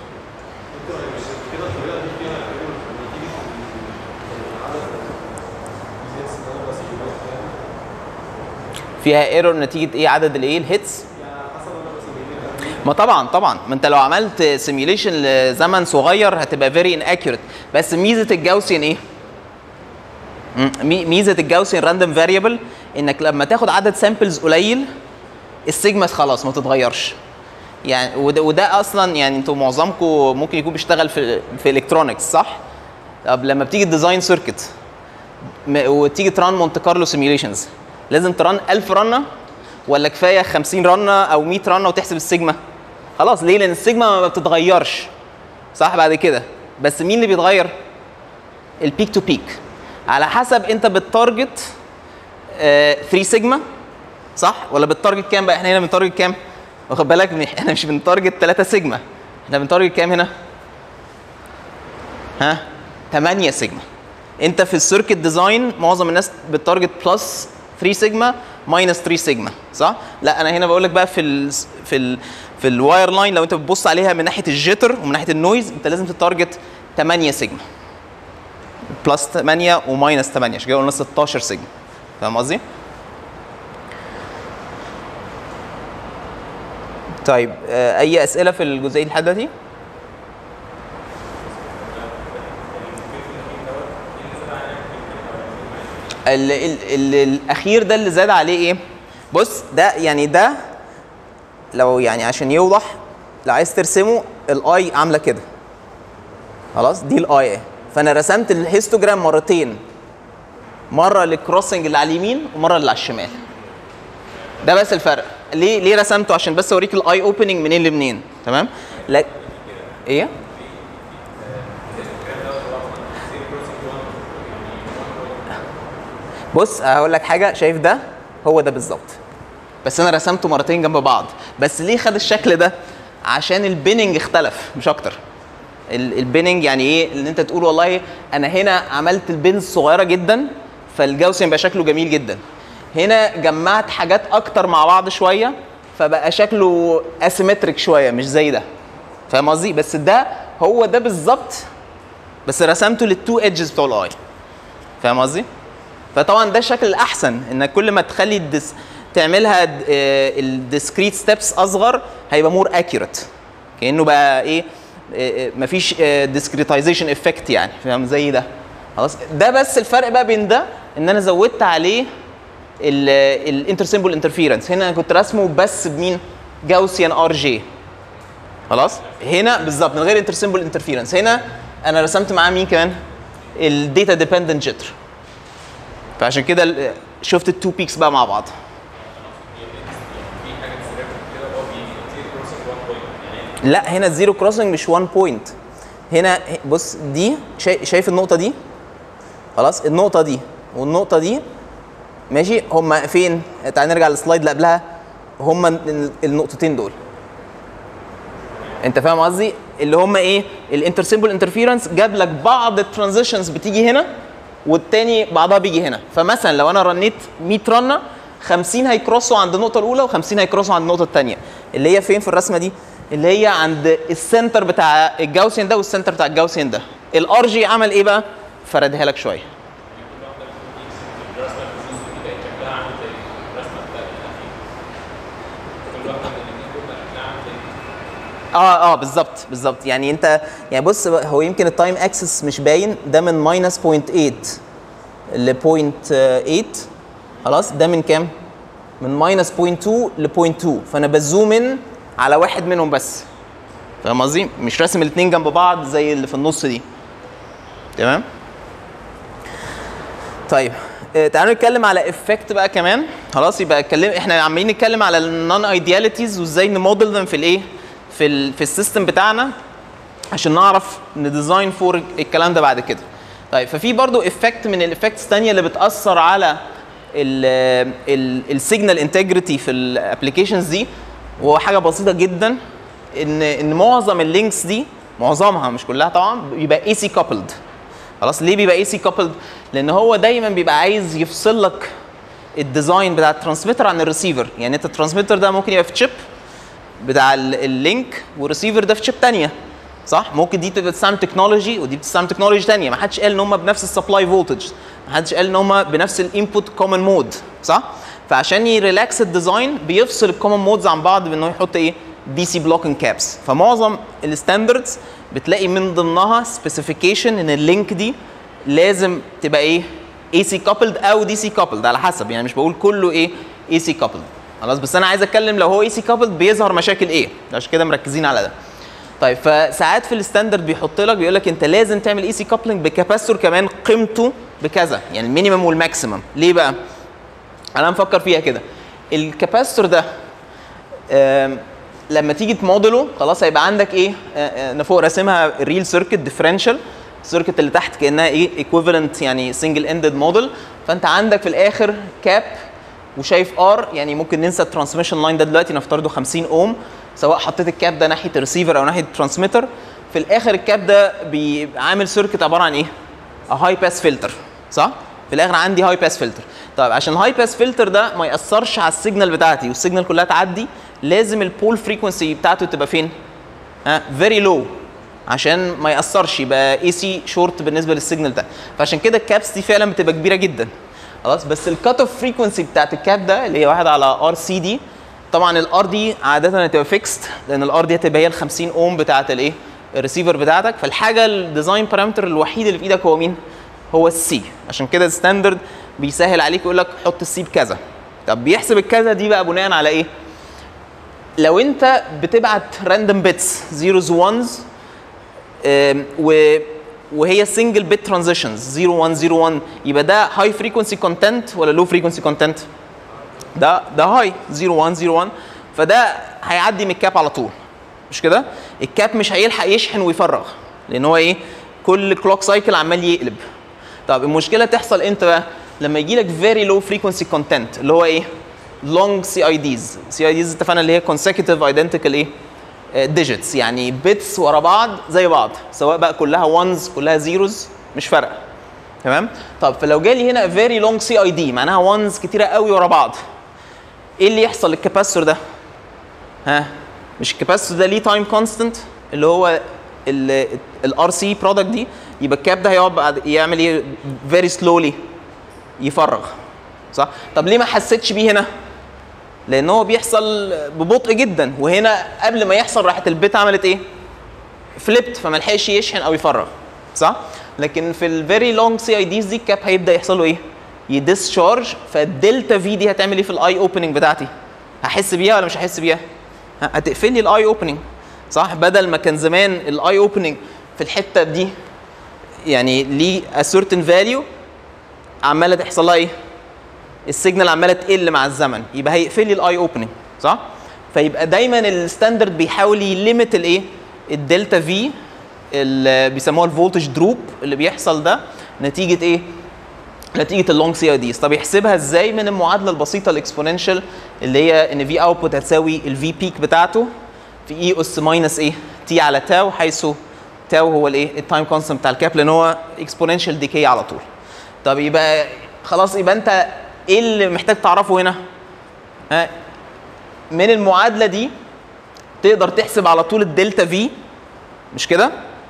فيها ايرور نتيجه ايه عدد الايه الهيتس ما طبعا طبعا ما انت لو عملت سيميوليشن لزمن صغير هتبقى فيري اناكيوريت بس ميزه الجاوسيان ايه مم، مي- ميزه الجاوسيان راندوم فاريبل انك لما تاخد عدد سامبلز قليل السيجما خلاص ما تتغيرش يعني وده, وده اصلا يعني انتوا معظمكم ممكن يكون بيشتغل في في الكترونكس صح؟ طب لما بتيجي ديزاين سيركت وتيجي تران مونت كارلو سيميوليشنز لازم تران 1000 رنه ولا كفايه 50 رنه او 100 رنه وتحسب السيجما؟ خلاص ليه؟ لان السيجما ما بتتغيرش صح بعد كده بس مين اللي بيتغير؟ البيك تو بيك على حسب انت بتارجت 3 سيجما صح ولا بالتارجت كام بقى احنا هنا بنتارجت كام واخد بالك من- احنا مش بنتارجت 3 سيجما احنا بنتارجت كام هنا ها 8 سيجما انت في السيركت ديزاين معظم الناس بتارجت بلس 3 سيجما ماينس 3 سيجما صح لا انا هنا بقول لك بقى في ال في ال في الواير لاين لو انت بتبص عليها من ناحيه الجيتر ومن ناحيه النويز انت لازم تتارجت 8 سيجما بلس 8 وماينس 8 عشان كده قلنا 16 سيجما فاهم قصدي؟ طيب آه، اي اسئله في الجزئيه دي لحد دلوقتي؟ ال ال ال الاخير ده اللي زاد عليه ايه؟ بص ده يعني ده لو يعني عشان يوضح لو عايز ترسمه الاي عامله كده خلاص دي الاي اهي فانا رسمت الهيستوجرام مرتين مره للكروسنج اللي على اليمين ومره اللي على الشمال ده بس الفرق ليه ليه رسمته عشان بس اوريك الاي اوبننج منين لمنين تمام لا ايه بص هقول لك حاجه شايف ده هو ده بالظبط بس انا رسمته مرتين جنب بعض بس ليه خد الشكل ده عشان البيننج اختلف مش اكتر ال- البيننج يعني ايه ان انت تقول والله انا هنا عملت البينز صغيره جدا فالجاوسن يبقى شكله جميل جدا هنا جمعت حاجات اكتر مع بعض شويه فبقى شكله اسيمتريك شويه مش زي ده فاهم قصدي بس ده هو ده بالظبط بس رسمته للتو ايدجز بتوع الاي فاهم قصدي فطبعا ده الشكل الاحسن انك كل ما تخلي الدس تعملها الديسكريت ستيبس اصغر هيبقى مور اكيوريت كانه بقى ايه آه، آه، مفيش ديسكريتايزيشن افكت يعني فاهم زي ده خلاص ده بس الفرق بقى بين ده ان انا زودت عليه الانترسيمبل انترفيرنس هنا انا كنت راسمه بس بمين جاوسيان ار جي خلاص هنا بالظبط من غير انترسيمبل انترفيرنس هنا انا رسمت معاه مين كمان الداتا ديبندنت جيتر فعشان كده ال- شفت التو بيكس بقى مع بعض لا هنا الزيرو كروسنج مش 1 بوينت هنا بص دي شايف, شايف النقطه دي خلاص النقطه دي والنقطه دي ماشي هما فين تعال نرجع للسلايد اللي قبلها هما ال- النقطتين دول انت فاهم قصدي اللي هم ايه الانترسيمبل انترفيرنس جاب لك بعض الترانزيشنز بتيجي هنا والتاني بعضها بيجي هنا فمثلا لو انا رنيت 100 رنه 50 هيكروسوا عند النقطه الاولى و50 هيكروسوا عند النقطه الثانيه اللي هي فين في الرسمه دي اللي هي عند السنتر بتاع الجاوسين ده والسنتر بتاع الجاوسين ده الار جي عمل ايه بقى فردها لك شويه اه اه بالظبط بالظبط يعني انت يعني بص بقى، هو يمكن التايم اكسس مش باين ده من ماينس 0.8 ل 0.8 خلاص ده من كام؟ من ماينس 0.2 ل 0.2 فانا بزوم ان على واحد منهم بس فاهم قصدي؟ مش راسم الاثنين جنب بعض زي اللي في النص دي تمام؟ طيب آه، تعالوا نتكلم على افكت بقى كمان خلاص يبقى اتكلم احنا عمالين نتكلم على النون ايدياليتيز وازاي نموديل them في الايه في ال في السيستم بتاعنا عشان نعرف نديزاين فور الكلام ده بعد كده طيب ففي برضو افكت من الافكتس الثانيه اللي بتاثر على السيجنال انتجريتي في الابلكيشنز دي وهو حاجه بسيطه جدا ان ان معظم اللينكس دي معظمها مش كلها طبعا بيبقى اي سي كابلد خلاص ليه بيبقى اي سي كابلد لان هو دايما بيبقى عايز يفصل لك الديزاين بتاع الترانسميتر عن الريسيفر يعني انت الترانسميتر ده ممكن يبقى في تشيب بتاع ال- اللينك والريسيفر ده في تشيب تانية صح ممكن دي تبقى بتستعمل تكنولوجي ودي بتستعمل تكنولوجي تانية ما حدش قال ان هم بنفس السبلاي فولتج ما حدش قال ان هم بنفس الانبوت كومن مود صح فعشان يريلاكس الديزاين بيفصل الكومن مودز عن بعض بانه يحط ايه دي سي بلوكينج كابس فمعظم الستاندردز بتلاقي من ضمنها سبيسيفيكيشن ان اللينك دي لازم تبقى ايه اي سي كابلد او دي سي كابلد على حسب يعني مش بقول كله ايه اي سي كابلد خلاص بس انا عايز اتكلم لو هو اي سي كابلد بيظهر مشاكل ايه عشان كده مركزين على ده طيب فساعات في الستاندرد بيحط لك بيقول لك انت لازم تعمل اي سي كابلنج بكاباستور كمان قيمته بكذا يعني المينيمم والماكسيمم ليه بقى انا مفكر فيها كده الكاباستور ده آم، لما تيجي تموديله خلاص هيبقى عندك ايه آه، آه، انا فوق راسمها ريل سيركت ديفرنشال السيركت اللي تحت كانها ايه ايكويفالنت يعني سنجل اندد موديل فانت عندك في الاخر كاب وشايف ار يعني ممكن ننسى الترانسميشن لاين ده دلوقتي نفترضه 50 اوم سواء حطيت الكاب ده ناحيه الريسيفر او ناحيه الترانسميتر في الاخر الكاب ده بيبقى عامل سيركت عباره عن ايه؟ هاي باس فلتر صح؟ في الاخر عندي هاي باس فلتر طيب عشان الهاي باس فلتر ده ما ياثرش على السيجنال بتاعتي والسيجنال كلها تعدي لازم البول فريكونسي بتاعته تبقى فين؟ ها فيري لو عشان ما ياثرش يبقى اي سي شورت بالنسبه للسيجنال ده فعشان كده الكابس دي فعلا بتبقى كبيره جدا خلاص بس الكات اوف فريكونسي بتاعت الكاب ده اللي هي واحد على ار سي دي طبعا الار دي عاده هتبقى فيكست لان الار دي هتبقى هي ال 50 اوم بتاعت الايه الريسيفر بتاعتك فالحاجه الديزاين بارامتر الوحيد اللي في ايدك هو مين هو السي عشان كده الستاندرد بيسهل عليك يقول لك حط السي بكذا طب بيحسب الكذا دي بقى بناء على ايه لو انت بتبعت راندوم بيتس زيروز وانز و وهي سنجل بت ترانزيشنز 0 1 0 1 يبقى ده هاي فريكونسي كونتنت ولا لو فريكونسي كونتنت ده ده هاي 0 1 0 1 فده هيعدي من الكاب على طول مش كده الكاب مش هيلحق يشحن ويفرغ لان هو ايه كل كلوك سايكل عمال يقلب طب المشكله تحصل امتى بقى لما يجي لك فيري لو فريكونسي كونتنت اللي هو ايه لونج سي اي ديز سي اي ديز اتفقنا اللي هي consecutive identical ايه ديجيتس يعني بيتس ورا بعض زي بعض سواء بقى كلها وانز كلها زيروز مش فارقه تمام طب فلو جالي هنا فيري لونج سي اي دي معناها وانز كتيره قوي ورا بعض ايه اللي يحصل للكاباستور ده ها مش الكاباستور ده ليه تايم كونستنت اللي هو الار سي برودكت دي يبقى الكاب ده هيقعد بعد يعمل ايه فيري سلولي يفرغ صح طب ليه ما حسيتش بيه هنا لان هو بيحصل ببطء جدا وهنا قبل ما يحصل راحت البيت عملت ايه فليبت فما لحقش يشحن او يفرغ صح لكن في الفيري لونج سي اي ديز دي الكاب هيبدا يحصل له ايه يديسشارج فالدلتا في دي هتعمل ايه في الاي اوبننج بتاعتي هحس بيها ولا مش هحس بيها ه- هتقفل لي الاي اوبننج صح بدل ما كان زمان الاي اوبننج في الحته دي يعني ليه a certain value عماله تحصل لها ايه السيجنال عماله تقل مع الزمن يبقى هيقفل لي الاي اوبننج صح فيبقى دايما الستاندرد بيحاول يليمت الايه الدلتا في اللي بيسموها الفولتج دروب اللي بيحصل ده نتيجه ايه نتيجه اللونج سي اي ديز طب يحسبها ازاي من المعادله البسيطه الاكسبوننشال اللي هي ان في اوتبوت هتساوي الفي بيك بتاعته في اي اس ماينس ايه تي على تاو حيث تاو هو الايه التايم كونستنت بتاع الكاب لان هو اكسبوننشال ديكي على طول طب يبقى خلاص يبقى انت ايه اللي محتاج تعرفه هنا ها من المعادله تقدر تحسب على طول الدلتا في مش كده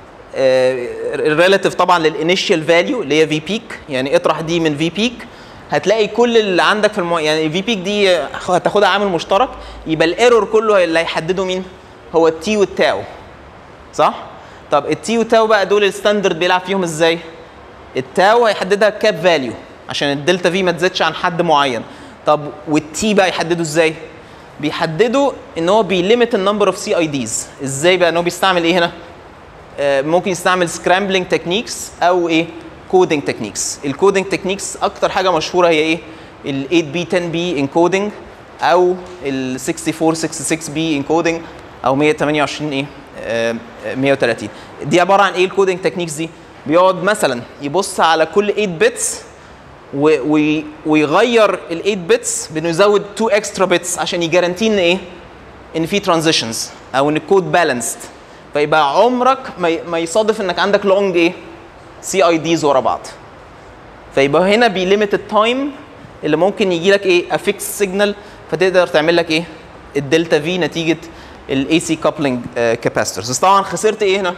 ريلاتيف طبعا للانيشال فاليو اللي هي في بيك يعني اطرح دي من في بيك هتلاقي كل اللي عندك في المو... يعني في بيك دي هتاخدها عامل مشترك يبقى الايرور كله اللي هيحدده مين هو التي والتاو صح طب التي والتاو بقى دول الستاندرد بيلعب فيهم ازاي التاو هيحددها كاب فاليو عشان الدلتا في ما تزيدش عن حد معين طب والتي بقى يحددوا ازاي بيحددوا ان هو بيليمت النمبر اوف سي اي ديز ازاي بقى ان هو بيستعمل ايه هنا آه، ممكن يستعمل سكرامبلينج تكنيكس او ايه كودينج تكنيكس الكودينج تكنيكس اكتر حاجه مشهوره هي ايه ال 8 بي 10 بي انكودنج او ال 64 66 بي انكودنج او 128 ايه آه، آه، 130 دي عباره عن ايه الكودينج تكنيكس دي بيقعد مثلا يبص على كل 8 بيتس و- و- ويغير ال 8 بيتس بانه يزود 2 اكسترا بيتس عشان يجارانتي ان ايه ان في ترانزيشنز او ان الكود بالانسد فيبقى عمرك ما ي- ما يصادف انك عندك لونج ايه سي اي ديز ورا بعض فيبقى هنا بيليمت التايم اللي ممكن يجي لك ايه افيكس سيجنال فتقدر تعمل لك ايه الدلتا في نتيجه الاي سي كابلنج كاباسيتورز بس طبعا خسرت ايه هنا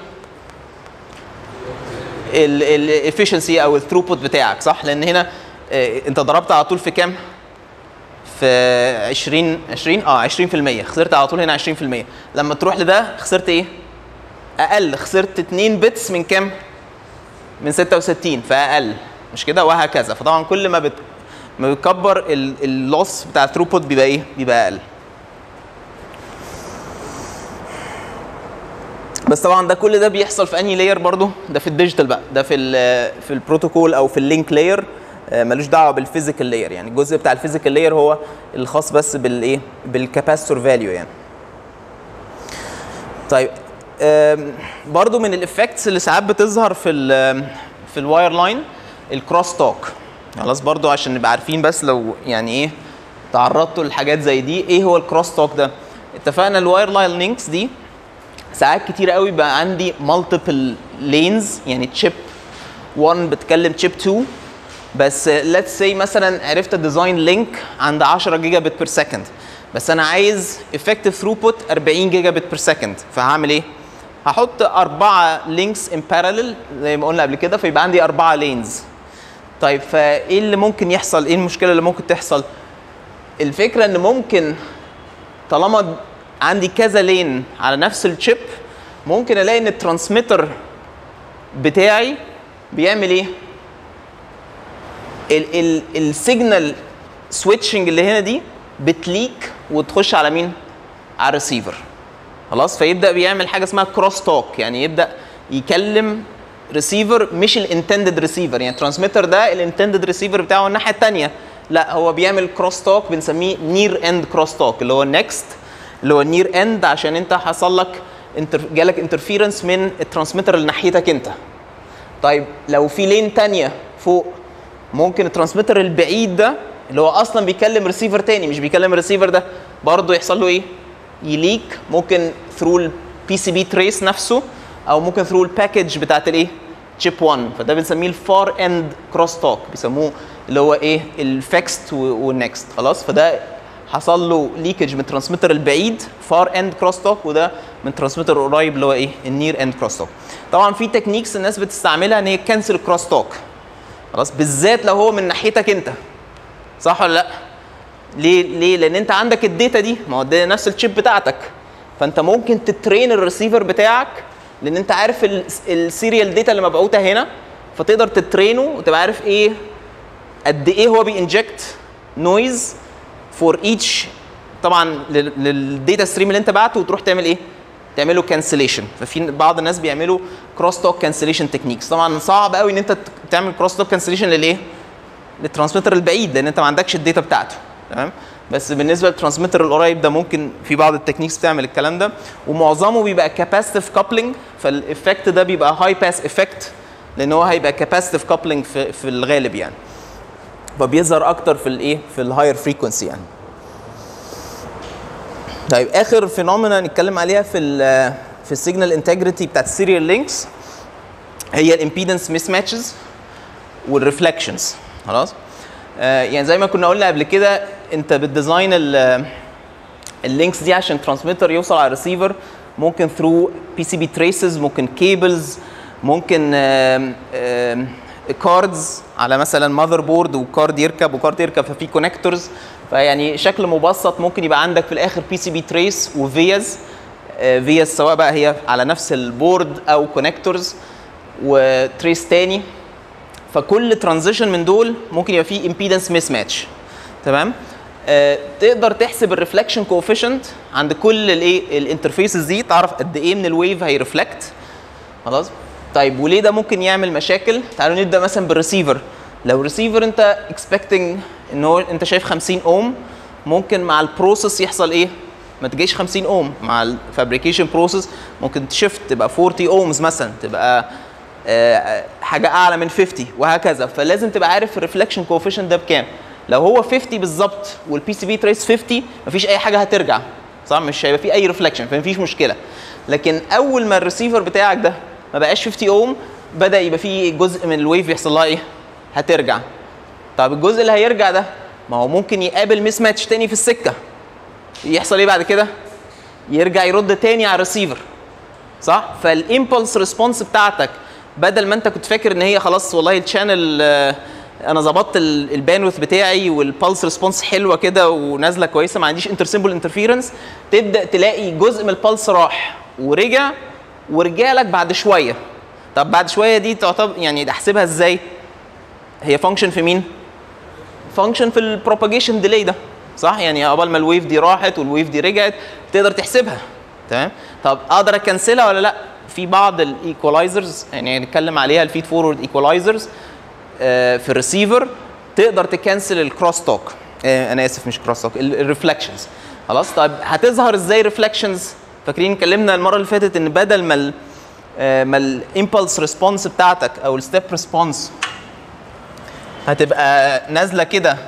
الافشنسي او الثروبوت بتاعك صح لان هنا آه، انت ضربت على طول في كام في 20 20 اه 20% خسرت على طول هنا 20% لما تروح لده خسرت ايه اقل خسرت 2 بتس من كام من 66 فاقل مش كده وهكذا فطبعا كل ما بت ما بتكبر اللوس بتاع الثروبوت بيبقى ايه بيبقى اقل بس طبعا ده كل ده بيحصل في انهي لاير برضو ده في الديجيتال بقى ده في ال في البروتوكول او في اللينك لاير ملوش دعوه بالفيزيكال لاير يعني الجزء بتاع الفيزيكال لاير هو الخاص بس بالايه بالكاباسيتور فاليو يعني طيب آم، برضو من الافكتس اللي ساعات بتظهر في ال في الواير لاين الكروس توك خلاص برضو عشان نبقى عارفين بس لو يعني ايه تعرضتوا لحاجات زي دي ايه هو الكروس توك ده اتفقنا الواير لاين لينكس دي ساعات كتير قوي بقى عندي مالتيبل لينز يعني تشيب 1 بتكلم تشيب 2 بس ليتس سي مثلا عرفت ديزاين لينك عند 10 جيجا بت بير سكند بس انا عايز افكتيف ثروبوت 40 جيجا بت بير سكند فهعمل ايه؟ هحط اربعه لينكس ان بارالل زي ما قلنا قبل كده فيبقى عندي اربعه لينز طيب فايه اللي ممكن يحصل؟ ايه المشكله اللي ممكن تحصل؟ الفكره ان ممكن طالما عندي كذا لين على نفس الشيب ممكن الاقي ان الترانسميتر بتاعي بيعمل ايه؟ السيجنال سويتشنج اللي هنا دي بتليك وتخش على مين؟ على الريسيفر خلاص فيبدا بيعمل حاجه اسمها كروس توك يعني يبدا يكلم ريسيفر مش الانتندد ريسيفر يعني الترانسميتر ده الانتندد ريسيفر بتاعه الناحيه الثانيه لا هو بيعمل كروس توك بنسميه نير اند كروس توك اللي هو نيكست اللي هو نير اند عشان انت حصل لك انتر جالك انترفيرنس من الترانسميتر اللي ناحيتك انت طيب لو في لين تانية فوق ممكن الترانسميتر البعيد ده اللي هو اصلا بيكلم ريسيفر تاني مش بيكلم الريسيفر ده برضه يحصل له ايه؟ يليك ممكن ثرو البي سي بي تريس نفسه او ممكن ثرو الباكج بتاعت الايه؟ تشيب 1 فده بنسميه الفار اند كروس توك بيسموه اللي هو ايه؟ الفيكست والنكست خلاص فده حصل له ليكج من الترانسميتر البعيد فار اند كروس توك وده من ترانسميتر قريب اللي هو ايه؟ النير اند كروس توك طبعا في تكنيكس الناس بتستعملها ان هي تكنسل كروس توك خلاص بالذات لو هو من ناحيتك انت صح ولا لا؟ ليه ليه؟ لان انت عندك الداتا دي ما هو ده نفس الشيب بتاعتك فانت ممكن تترين الريسيفر بتاعك لان انت عارف ال- السيريال داتا اللي مبعوته هنا فتقدر تترينه وتبقى عارف ايه قد ايه هو بينجكت نويز فور ايتش طبعا للداتا ستريم اللي انت بعته وتروح تعمل ايه؟ تعمله كانسليشن ففي بعض الناس بيعملوا كروس توك كانسليشن تكنيكس طبعا صعب قوي ان انت ت- تعمل كروس توك كانسليشن للايه؟ للترانسميتر البعيد لان انت ما عندكش الداتا بتاعته تمام بس بالنسبه للترانسميتر القريب ده ممكن في بعض التكنيكس بتعمل الكلام ده ومعظمه بيبقى كاباسيتيف كابلنج فالايفكت ده بيبقى هاي باس افكت لان هو هيبقى كاباسيتيف كابلنج في, في الغالب يعني فبيظهر اكتر في الايه في الهاير فريكونسي يعني طيب اخر فينومينا نتكلم عليها في ال في السيجنال انتجريتي بتاعت السيريال لينكس هي الامبيدنس ميس ماتشز والريفلكشنز خلاص آه يعني زي ما كنا قلنا قبل كده انت بتديزاين اللينكس دي عشان ترانسميتر يوصل على الريسيفر ممكن ثرو بي سي بي تريسز ممكن كيبلز ممكن كاردز على مثلا ماذر بورد وكارد يركب وكارد يركب ففي كونكتورز فيعني شكل مبسط ممكن يبقى عندك في الاخر بي سي بي تريس وفيز فيز سواء بقى هي على نفس البورد او كونكتورز وتريس تاني فكل ترانزيشن من دول ممكن يبقى فيه امبيدنس ميس ماتش تمام آه، تقدر تحسب الريفلكشن كوفيشنت عند كل الايه الانترفيسز دي تعرف قد ايه من الويف هيرفلكت خلاص طيب وليه ده ممكن يعمل مشاكل تعالوا نبدا مثلا بالريسيفر لو ريسيفر انت اكسبكتنج ان هو انت شايف 50 اوم ممكن مع البروسيس يحصل ايه ما تجيش 50 اوم مع الفابريكيشن بروسيس ممكن تشفت تبقى 40 اومز مثلا تبقى آه، حاجه اعلى من 50 وهكذا فلازم تبقى عارف الريفلكشن كوفيشنت ده بكام لو هو 50 بالظبط والبي سي بي تريس 50 مفيش اي حاجه هترجع صح مش هيبقى في اي ريفلكشن فمفيش مشكله لكن اول ما الريسيفر بتاعك ده ما بقاش 50 اوم بدا يبقى في جزء من الويف يحصل لها ايه هترجع طب الجزء اللي هيرجع ده ما هو ممكن يقابل ميس ماتش تاني في السكه يحصل ايه بعد كده يرجع يرد تاني على الريسيفر صح فالامبلس ريسبونس بتاعتك بدل ما انت كنت فاكر ان هي خلاص والله الشانل آه، انا ظبطت ال- الباندويث بتاعي والبلس ريسبونس حلوه كده ونازله كويسه ما عنديش انتر سيمبل انترفيرنس تبدا تلاقي جزء من البلس راح ورجع ورجع لك بعد شويه طب بعد شويه دي تعتبر يعني احسبها ازاي هي فانكشن في مين فانكشن في البروباجيشن ديلي ده صح يعني قبل ما الويف دي راحت والويف دي رجعت تقدر تحسبها تمام طب اقدر اكنسلها ولا لا في بعض الايكولايزرز يعني هنتكلم عليها الفيد فورورد ايكولايزرز في الريسيفر تقدر تكنسل الكروس توك انا اسف مش كروس توك الريفلكشنز خلاص طيب هتظهر ازاي ريفلكشنز فاكرين اتكلمنا المره اللي فاتت ان بدل ما ال آه، ما الامبلس ريسبونس بتاعتك او الستيب ريسبونس هتبقى نازله كده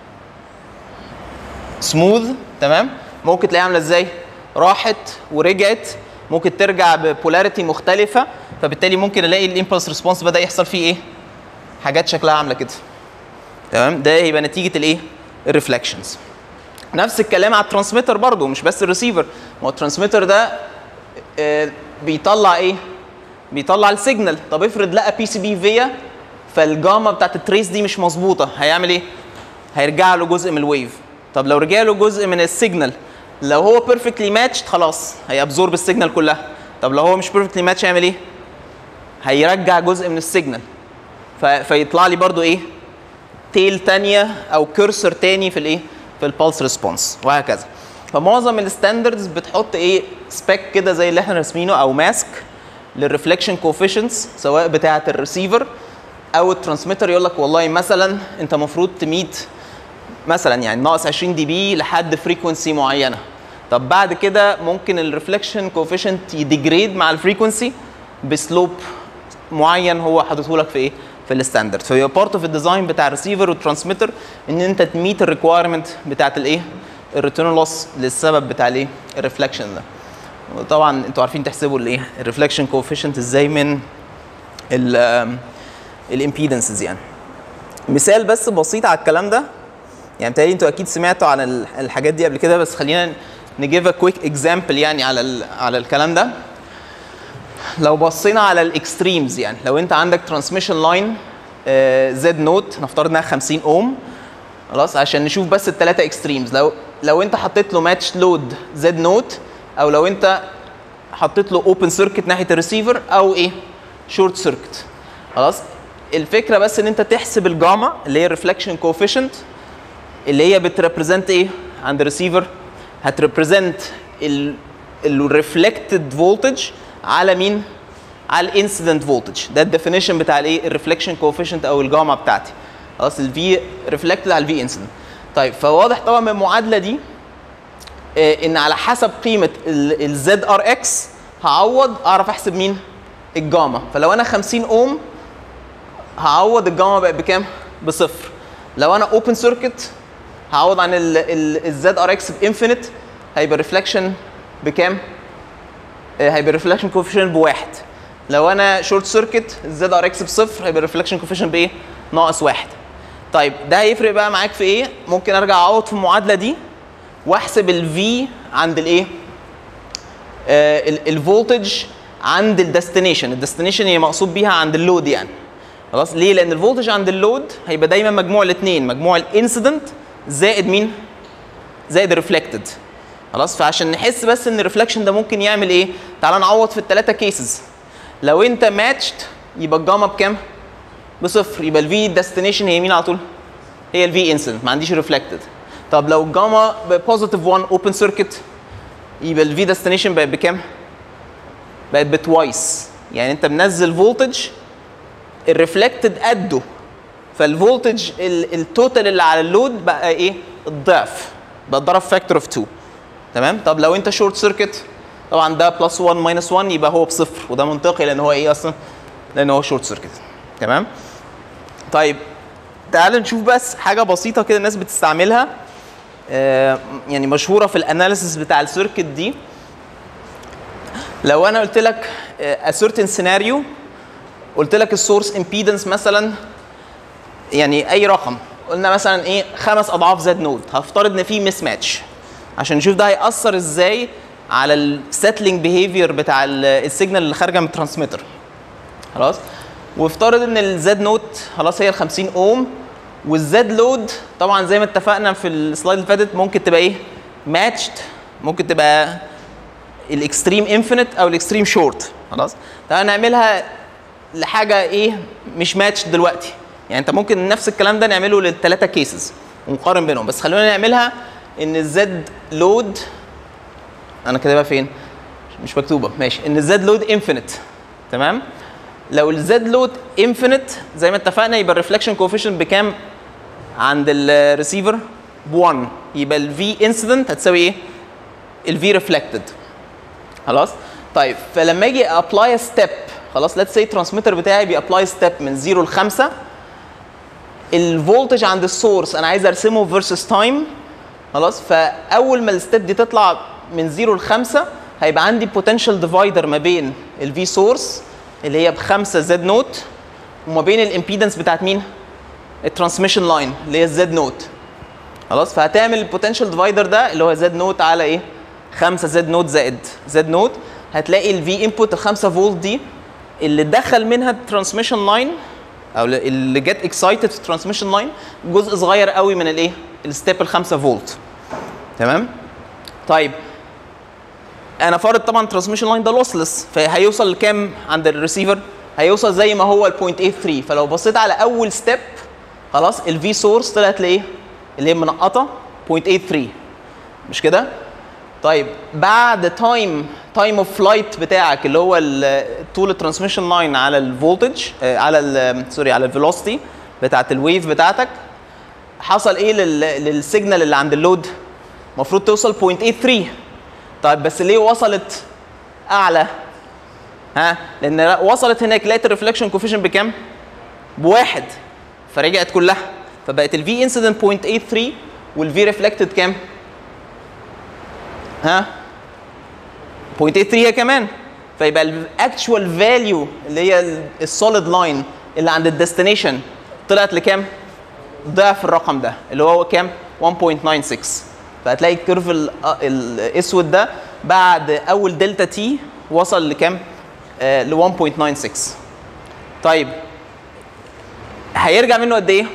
سموث تمام ممكن تلاقيها عامله ازاي راحت ورجعت ممكن ترجع ببولاريتي مختلفه فبالتالي ممكن الاقي الامبلس ريسبونس بدا يحصل فيه ايه حاجات شكلها عامله كده تمام ده يبقى نتيجه الايه الريفلكشنز نفس الكلام على الترانسميتر برضو مش بس الريسيفر ما هو الترانسميتر ده آه، بيطلع ايه بيطلع السيجنال طب افرض لقى بي سي بي فيا فالجاما بتاعت التريس دي مش مظبوطه هيعمل ايه هيرجع له جزء من الويف طب لو رجع له جزء من السيجنال لو هو بيرفكتلي ماتشد خلاص هيابزورب السيجنال كلها طب لو هو مش بيرفكتلي ماتش هيعمل ايه هيرجع جزء من السيجنال ف... فيطلع لي برضو ايه تيل تانية او كيرسر تاني في الايه في البلس ريسبونس وهكذا فمعظم الستاندردز بتحط ايه سبيك كده زي اللي احنا راسمينه او ماسك للريفلكشن كوفيشنتس سواء بتاعه الريسيفر او الترانسميتر يقول لك والله مثلا انت المفروض تميت مثلا يعني ناقص 20 دي بي لحد فريكونسي معينه طب بعد كده ممكن الريفلكشن كوفيشنت يديجريد مع الفريكونسي بسلوب معين هو حاططه لك في ايه في الستاندرد فهي بارت اوف الديزاين بتاع الريسيفر والترانسميتر ان انت تميت الريكوايرمنت بتاعت الايه الريتيرن لوس للسبب بتاع الايه الريفلكشن ده طبعا انتوا عارفين تحسبوا الايه الريفلكشن كوفيشنت ازاي من الامبيدنسز يعني مثال بس بسيط على الكلام ده يعني بتهيألي انتوا اكيد سمعتوا عن ال- الحاجات دي قبل كده بس خلينا نجيب كويك اكزامبل يعني على ال على الكلام ده لو بصينا على الاكستريمز يعني لو انت عندك ترانسميشن لاين زد نوت نفترض انها 50 اوم خلاص عشان نشوف بس الثلاثه اكستريمز لو لو انت حطيت له ماتش لود زد نوت او لو انت حطيت له اوبن سيركت ناحيه الريسيفر او ايه شورت سيركت خلاص الفكره بس ان انت تحسب الجاما اللي هي الريفلكشن كوفيشنت اللي هي بتريبريزنت ايه عند الريسيفر هتريبريزنت الريفلكتد فولتج على مين على الانسيدنت فولتج ده الديفينيشن بتاع الايه الريفلكشن كوفيشنت او الجاما بتاعتي خلاص الفي ريفلكتد على الفي انسيدنت طيب فواضح طبعا من المعادله دي آه، ان على حسب قيمه الزد ار اكس هعوض اعرف احسب مين الجاما فلو انا 50 اوم هعوض الجاما بقت بكام بصفر لو انا اوبن سيركت هعوض عن الزد ار اكس بانفينيت هيبقى ريفلكشن بكام آه، هيبقى ريفلكشن كوفيشنت بواحد لو انا شورت سيركت الزد ار اكس بصفر هيبقى ريفلكشن كوفيشنت بايه ناقص واحد طيب ده هيفرق بقى معاك في ايه ممكن ارجع اعوض في المعادله دي واحسب الفي عند الايه الفولتج عند الديستنيشن الديستنيشن هي مقصود بيها عند اللود يعني خلاص ليه لان الفولتج عند اللود هيبقى دايما مجموع الاثنين مجموع الانسيدنت زائد مين زائد الريفلكتد خلاص فعشان نحس بس ان الريفلكشن ده ممكن يعمل ايه تعال نعوض في الثلاثه كيسز لو انت ماتشد يبقى الجاما بكام بصفر يبقى الفي ديستنيشن هي مين على طول هي الفي انسيدنت ما عنديش ريفلكتد طب لو جاما بوزيتيف 1 اوبن سيركت يبقى الفي ديستنيشن بقت بكام؟ بقت بتوايس يعني انت منزل فولتج الريفلكتد قده فالفولتج ال- التوتال اللي على اللود بقى ايه؟ الضعف بقى ضرب فاكتور اوف 2 تمام؟ طب لو انت شورت سيركت طبعا ده بلس 1 ماينس 1 يبقى هو بصفر وده منطقي لان هو ايه اصلا؟ لان هو شورت سيركت تمام؟ طيب تعال نشوف بس حاجه بسيطه كده الناس بتستعملها آه، يعني مشهوره في الاناليسيس بتاع السيركت دي لو انا قلت لك a certain scenario قلت لك السورس امبيدنس مثلا يعني اي رقم قلنا مثلا ايه خمس اضعاف زد نود هفترض ان في مس ماتش عشان نشوف ده هيأثر ازاي على السيتلينج بيهيفير بتاع ال- السيجنال اللي خارجه من الترانسميتر خلاص وافترض ان الزد نوت خلاص هي ال 50 اوم والزد لود طبعا زي ما اتفقنا في السلايد اللي فاتت ممكن تبقى ايه ماتشد ممكن تبقى الاكستريم انفينيت او الاكستريم شورت خلاص تعالى نعملها لحاجه ايه مش ماتش دلوقتي يعني انت ممكن نفس الكلام ده نعمله للثلاثه كيسز ونقارن بينهم بس خلونا نعملها ان الزد لود انا كاتبها فين مش مكتوبه ماشي ان الزد لود انفينيت تمام لو الزد لود انفينيت زي ما اتفقنا يبقى الريفلكشن كوفيشنت بكام عند الريسيفر ب 1 يبقى الفي انسيدنت هتساوي ايه الفي ريفلكتد خلاص طيب فلما اجي ابلاي ستيب خلاص ليتس سي ترانسميتر بتاعي بيابلاي ستيب من 0 ل 5 الفولتج عند السورس انا عايز ارسمه فيرسس تايم خلاص فاول ما الستيب دي تطلع من 0 ل 5 هيبقى عندي بوتنشال ديفايدر ما بين الفي سورس اللي هي ب 5 زد نوت وما بين الامبيدنس بتاعت مين؟ الترانسميشن لاين اللي هي الزد نوت خلاص فهتعمل البوتنشال ديفايدر ده اللي هو زد نوت على ايه؟ 5 زد نوت زائد زد نوت هتلاقي الفي انبوت ال 5 فولت دي اللي دخل منها الترانسميشن لاين او اللي جت اكسايتد في الترانسميشن لاين جزء صغير قوي من الايه؟ الستيب ال 5 فولت تمام؟ طيب انا فارض طبعا ترانسميشن لاين ده لوسلس فهيوصل لكام عند الريسيفر؟ هيوصل زي ما هو ال 0.83 فلو بصيت على اول ستيب خلاص الفي سورس طلعت لايه؟ اللي هي منقطه 0.83 مش كده؟ طيب بعد تايم تايم اوف فلايت بتاعك اللي هو ال- طول الترانسميشن لاين على الفولتج آه، على ال- سوري على الفيلوسيتي بتاعت الويف بتاعتك حصل ايه لل- للسيجنال اللي عند اللود؟ المفروض توصل 0.83 طيب بس ليه وصلت اعلى؟ ها؟ لان وصلت هناك لقيت الريفلكشن كوفيشن بكام؟ بواحد فرجعت كلها فبقت الفي انسيدنت 0.83 والفي ريفلكتد كام؟ ها 0.83 هي كمان فيبقى الاكشوال فاليو اللي هي السوليد لاين اللي عند الديستنيشن طلعت لكام؟ ضعف الرقم ده اللي هو كام؟ 1.96 فهتلاقي الكيرف ال- الاسود ده بعد اول دلتا تي وصل لكام؟ آه ل 1.96 طيب هيرجع منه قد ايه؟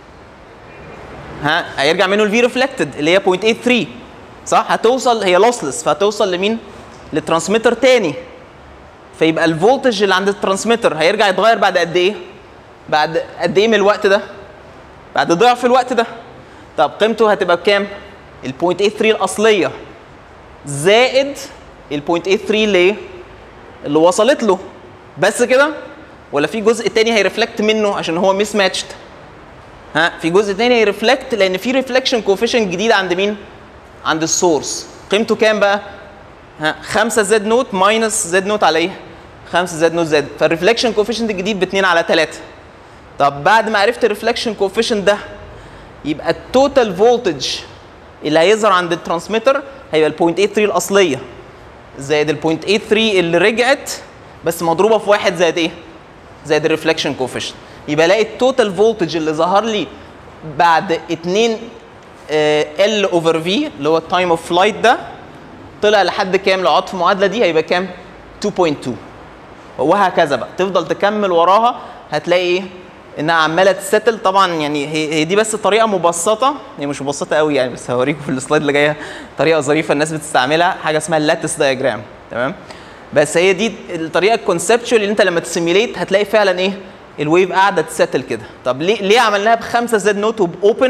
ها هيرجع منه الفي ريفلكتد اللي هي 0.83 صح هتوصل هي لوسلس فهتوصل لمين للترانسميتر تاني فيبقى الفولتج اللي عند الترانسميتر هيرجع يتغير بعد قد ايه بعد قد ايه من الوقت ده بعد ضعف الوقت ده طب قيمته هتبقى بكام ال 0.83 الاصليه زائد ال 0.83 ليه اللي وصلت له بس كده ولا في جزء تاني هيرفلكت منه عشان هو مس ماتشد ها في جزء تاني هيرفلكت لان في ريفلكشن كوفيشنت جديد عند مين عند السورس قيمته كام بقى ها 5 زد نوت ماينس زد نوت على ايه 5 زد نوت زد فالريفلكشن كوفيشنت الجديد ب 2 على 3 طب بعد ما عرفت الريفلكشن كوفيشنت ده يبقى التوتال فولتج اللي هيظهر عند الترانسميتر هيبقى ال 0.83 الاصليه زائد ال 0.83 اللي رجعت بس مضروبه في واحد زائد ايه؟ زائد الريفلكشن كوفيشنت يبقى الاقي التوتال فولتج اللي ظهر لي بعد 2 ال اوفر في اللي هو التايم اوف فلايت ده طلع لحد كام لو قعدت في المعادله دي هيبقى كام 2.2 وهكذا بقى تفضل تكمل وراها هتلاقي ايه انها عماله تستل طبعا يعني هي هي دي بس طريقه مبسطه هي مش مبسطه قوي يعني بس هوريكم في السلايد اللي جايه طريقه ظريفه الناس بتستعملها حاجه اسمها اللاتس دايجرام تمام بس هي دي الطريقه الكونسبشوال اللي انت لما تسيميليت هتلاقي فعلا ايه الويف قاعده تستل كده طب ليه ليه عملناها بخمسه زد نوت وباوبن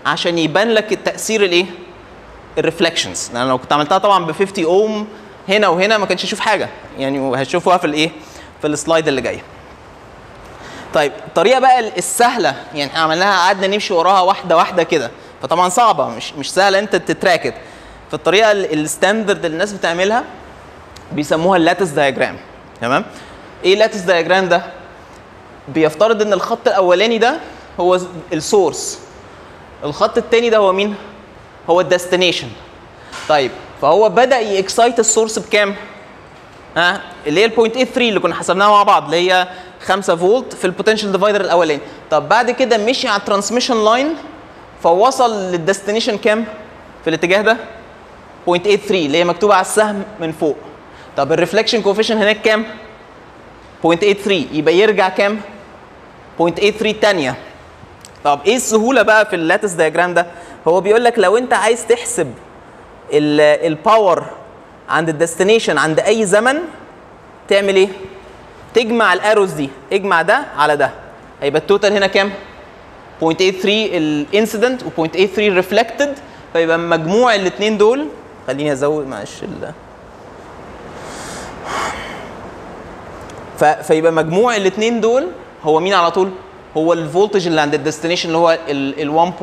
عشان يبان لك التاثير الايه الريفلكشنز لان لو كنت عملتها طبعا ب 50 اوم هنا وهنا ما كانش يشوف حاجه يعني وهتشوفوها في الايه في السلايد اللي جايه طيب الطريقه بقى السهله يعني احنا عملناها قعدنا نمشي وراها واحده واحده كده فطبعا صعبه مش مش سهله انت تتراكت فالطريقه ال- الستاندرد اللي الناس بتعملها بيسموها اللاتس دايجرام تمام ايه اللاتس دايجرام ده بيفترض ان الخط الاولاني ده هو السورس الخط الثاني ده هو مين هو الديستنيشن طيب فهو بدا يكسايت السورس بكام ها اللي هي البوينت 8 3 اللي كنا حسبناها مع بعض اللي هي 5 فولت في البوتنشال ديفايدر الاولاني طب بعد كده مشي على الترانسميشن لاين فوصل للديستنيشن كام في الاتجاه ده 0.83 اللي هي مكتوبه على السهم من فوق طب الريفلكشن كوفيشن هناك كام 0.83 يبقى يرجع كام 0.83 تانية طب ايه السهوله بقى في اللاتس دايجرام ده هو بيقول لك لو انت عايز تحسب الباور عند الديستنيشن عند اي زمن تعمل ايه تجمع الاروز دي اجمع ده على ده هيبقى التوتال هنا كام 0.83 الانسيدنت و0.83 ريفلكتد فيبقى مجموع الاثنين دول خليني ازود معلش ال ف... فيبقى مجموع الاثنين دول هو مين على طول؟ هو الفولتج اللي عند الديستنيشن اللي هو ال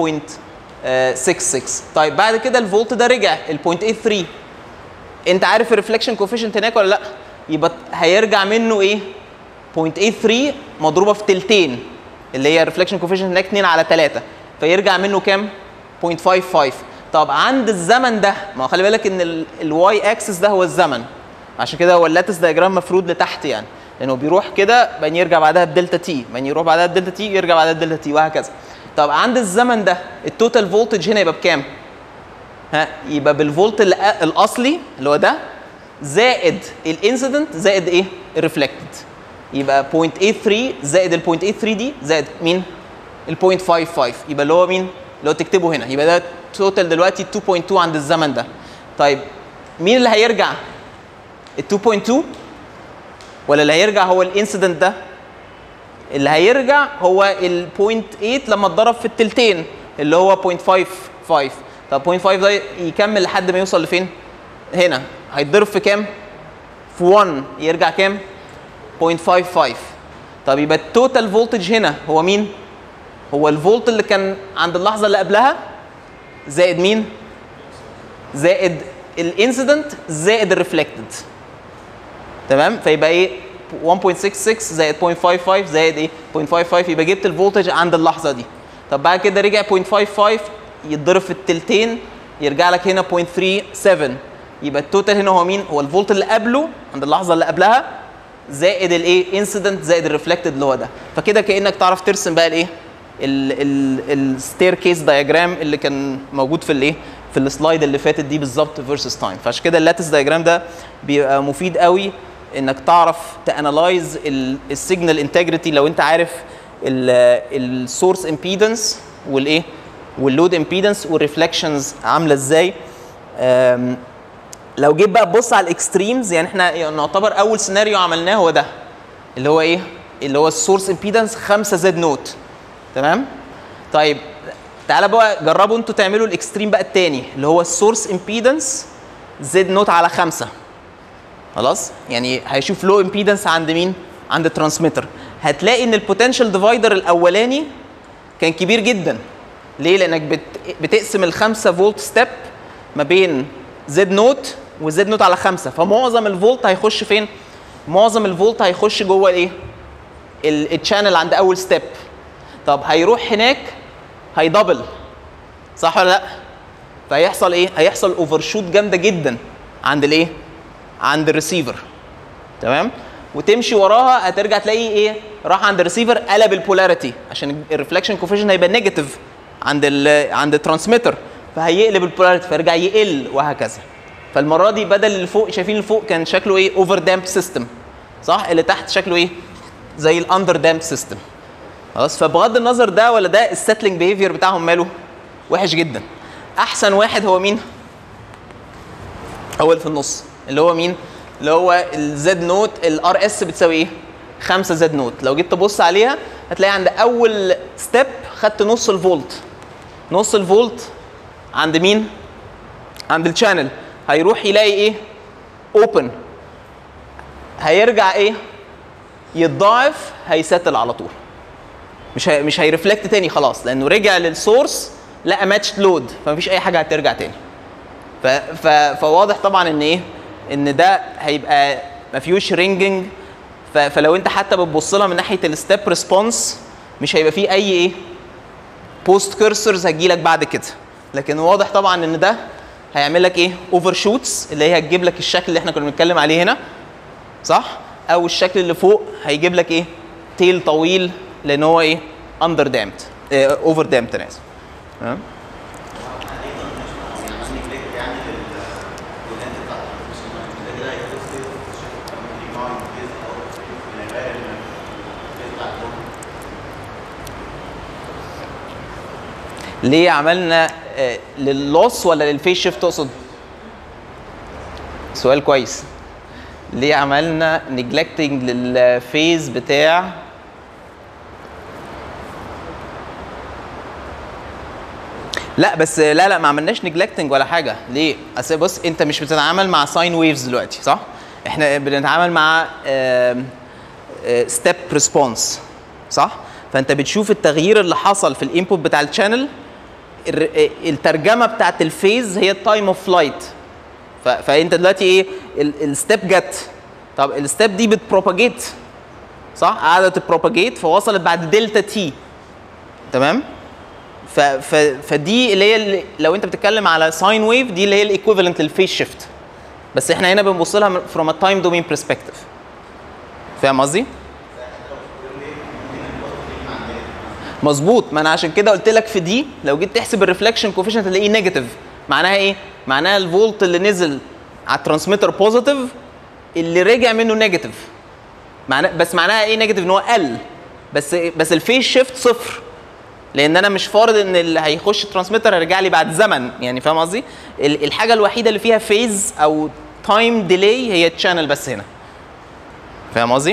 1.66 طيب بعد كده الفولت ده رجع ال 0.83 انت عارف الريفلكشن كوفيشنت هناك ولا لا؟ يبقى هيرجع منه ايه؟ 0.83 مضروبه في تلتين اللي هي الريفلكشن كوفيشنت هناك 2 على 3 فيرجع منه كام؟ 0.55 طب عند الزمن ده ما هو خلي بالك ان الواي اكسس ده هو الزمن عشان كده هو اللاتس دايجرام مفروض لتحت يعني لانه بيروح كده بعدين يرجع بعدها بدلتا تي بعدين يروح بعدها بدلتا تي يرجع بعدها بدلتا تي وهكذا طب عند الزمن ده التوتال فولتج هنا يبقى بكام؟ ها يبقى بالفولت الأ- الاصلي اللي هو ده زائد الانسيدنت زائد ايه؟ الريفلكتد يبقى 0.83 زائد ال 0.83 دي زائد مين؟ ال 0.55 يبقى اللي هو مين؟ اللي هو تكتبه هنا يبقى ده توتال دلوقتي 2.2 عند الزمن ده طيب مين اللي هيرجع؟ ال 2.2 ولا اللي هيرجع هو الانسيدنت ده؟ اللي هيرجع هو ال 0.8 لما اتضرب في التلتين اللي هو 0.55 طب 0.5 ده يكمل لحد ما يوصل لفين؟ هنا هيتضرب في كام؟ في 1 يرجع كام؟ 0.55 طب يبقى التوتال فولتج هنا هو مين؟ هو الفولت اللي كان عند اللحظه اللي قبلها زائد مين؟ زائد الانسيدنت زائد الريفلكتد تمام فيبقى ايه 1.66 زائد 0.55 زائد ايه 0.55 يبقى جبت الفولتج عند اللحظه دي طب بعد كده رجع 0.55 يتضرب في التلتين يرجع لك هنا 0.37 يبقى التوتال هنا هو مين هو الفولت اللي قبله عند اللحظه اللي قبلها زائد الايه انسيدنت زائد الريفلكتد اللي هو ده فكده كانك تعرف ترسم بقى الايه الستير كيس دايجرام اللي كان موجود في الايه في السلايد اللي فاتت دي بالظبط فيرسس تايم فعشان كده اللاتس دايجرام ده بيبقى مفيد قوي انك تعرف تانلايز السيجنال انتجريتي لو انت عارف السورس امبيدنس والايه واللود امبيدنس والريفلكشنز عامله ازاي أم، لو جيت بقى تبص على الاكستريمز يعني احنا نعتبر اول سيناريو عملناه هو ده اللي هو ايه اللي هو السورس امبيدنس 5 زد نوت تمام طيب تعالى بقى جربوا انتوا تعملوا الاكستريم بقى التاني اللي هو السورس امبيدنس زد نوت على 5 خلاص يعني هيشوف لو امبيدنس عند مين عند الترانسميتر هتلاقي ان البوتنشال ديفايدر الاولاني كان كبير جدا ليه لانك بت... بتقسم ال 5 فولت ستيب ما بين زد نوت وزد نوت على 5 فمعظم الفولت هيخش فين معظم الفولت هيخش جوه الايه ال- التشانل عند اول ستيب طب هيروح هناك هيدبل صح ولا لا فهيحصل ايه هيحصل اوفر شوت جامده جدا عند الايه عند الريسيفر تمام وتمشي وراها هترجع تلاقي ايه راح عند الريسيفر قلب البولاريتي عشان الريفلكشن كوفيشن هيبقى نيجاتيف عند ال عند الترانسميتر فهيقلب البولاريتي فيرجع يقل وهكذا فالمره دي بدل اللي فوق شايفين اللي فوق كان شكله ايه اوفر دامب سيستم صح اللي تحت شكله ايه زي الاندر دامب سيستم خلاص فبغض النظر ده ولا ده السيتلينج بيهيفير بتاعهم ماله وحش جدا احسن واحد هو مين هو اللي في النص اللي هو مين اللي هو الزد نوت الار اس بتساوي ايه 5 زد نوت لو جيت تبص عليها هتلاقي عند اول ستيب خدت نص الفولت نص الفولت عند مين عند الشانل هيروح يلاقي ايه اوبن هيرجع ايه يتضاعف هيسيتل على طول مش هي مش هيرفلكت تاني خلاص لانه رجع للسورس لقى ماتش لود فمفيش اي حاجه هترجع تاني ف ف فواضح طبعا ان ايه ان ده هيبقى ما فيهوش رينجنج ف فلو انت حتى بتبص لها من ناحيه الستيب ريسبونس مش هيبقى فيه اي ايه بوست كيرسرز هتجيلك بعد كده لكن واضح طبعا ان ده هيعمل لك ايه اوفر شوتس اللي هي هتجيب لك الشكل اللي احنا كنا بنتكلم عليه هنا صح او الشكل اللي فوق هيجيب لك ايه تيل طويل لان هو ايه اندر دامت اوفر دامت انا اسف تمام ليه عملنا آه، لللوس ولا للفيس شيفت تقصد؟ سؤال كويس ليه عملنا نجلكتنج للفيز بتاع لا بس لا لا ما عملناش نجلكتنج ولا حاجه ليه اصل بص انت مش بتتعامل مع ساين ويفز دلوقتي صح احنا بنتعامل مع ستيب ريسبونس صح فانت بتشوف التغيير اللي حصل في الانبوت بتاع الشانل الر- الترجمه بتاعت الفيز هي التايم اوف فلايت فانت دلوقتي ايه الستيب جت طب الستيب دي بتبروباجيت صح قعدت تبروباجيت فوصلت بعد دلتا تي تمام ف ف فدي اللي هي اللي لو انت بتتكلم على ساين ويف دي اللي هي الايكويفالنت للفيس شيفت بس احنا هنا بنبص لها فروم ا تايم دومين برسبكتيف فاهم قصدي؟ مظبوط ما انا عشان كده قلت لك في دي لو جيت تحسب الريفلكشن كوفيشنت تلاقيه نيجاتيف معناها ايه؟ معناها الفولت اللي نزل على الترانسميتر بوزيتيف اللي رجع منه نيجاتيف معناه بس معناها ايه نيجاتيف ان هو قل بس بس الفيس شيفت صفر لان انا مش فارض ان اللي هيخش الترانسميتر هيرجع لي بعد زمن يعني فاهم قصدي ال- الحاجه الوحيده اللي فيها فيز او تايم ديلي هي التشانل بس هنا فاهم قصدي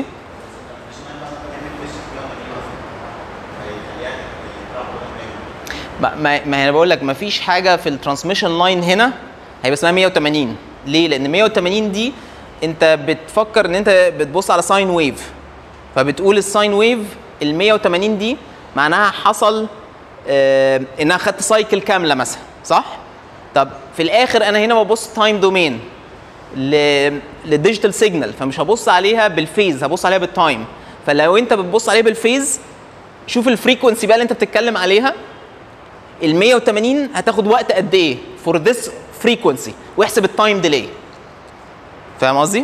ما ما ما انا بقول لك ما فيش حاجه في الترانسميشن لاين هنا هيبقى اسمها 180 ليه لان 180 دي انت بتفكر ان انت بتبص على ساين ويف فبتقول الساين ويف ال 180 دي معناها حصل آه انها خدت سايكل كامله مثلا صح طب في الاخر انا هنا ببص تايم دومين للديجيتال سيجنال فمش هبص عليها بالفيز هبص عليها بالتايم فلو انت بتبص عليها بالفيز شوف الفريكونسي بقى اللي انت بتتكلم عليها ال 180 هتاخد وقت قد ايه فور ذس فريكونسي واحسب التايم ديلي فاهم قصدي؟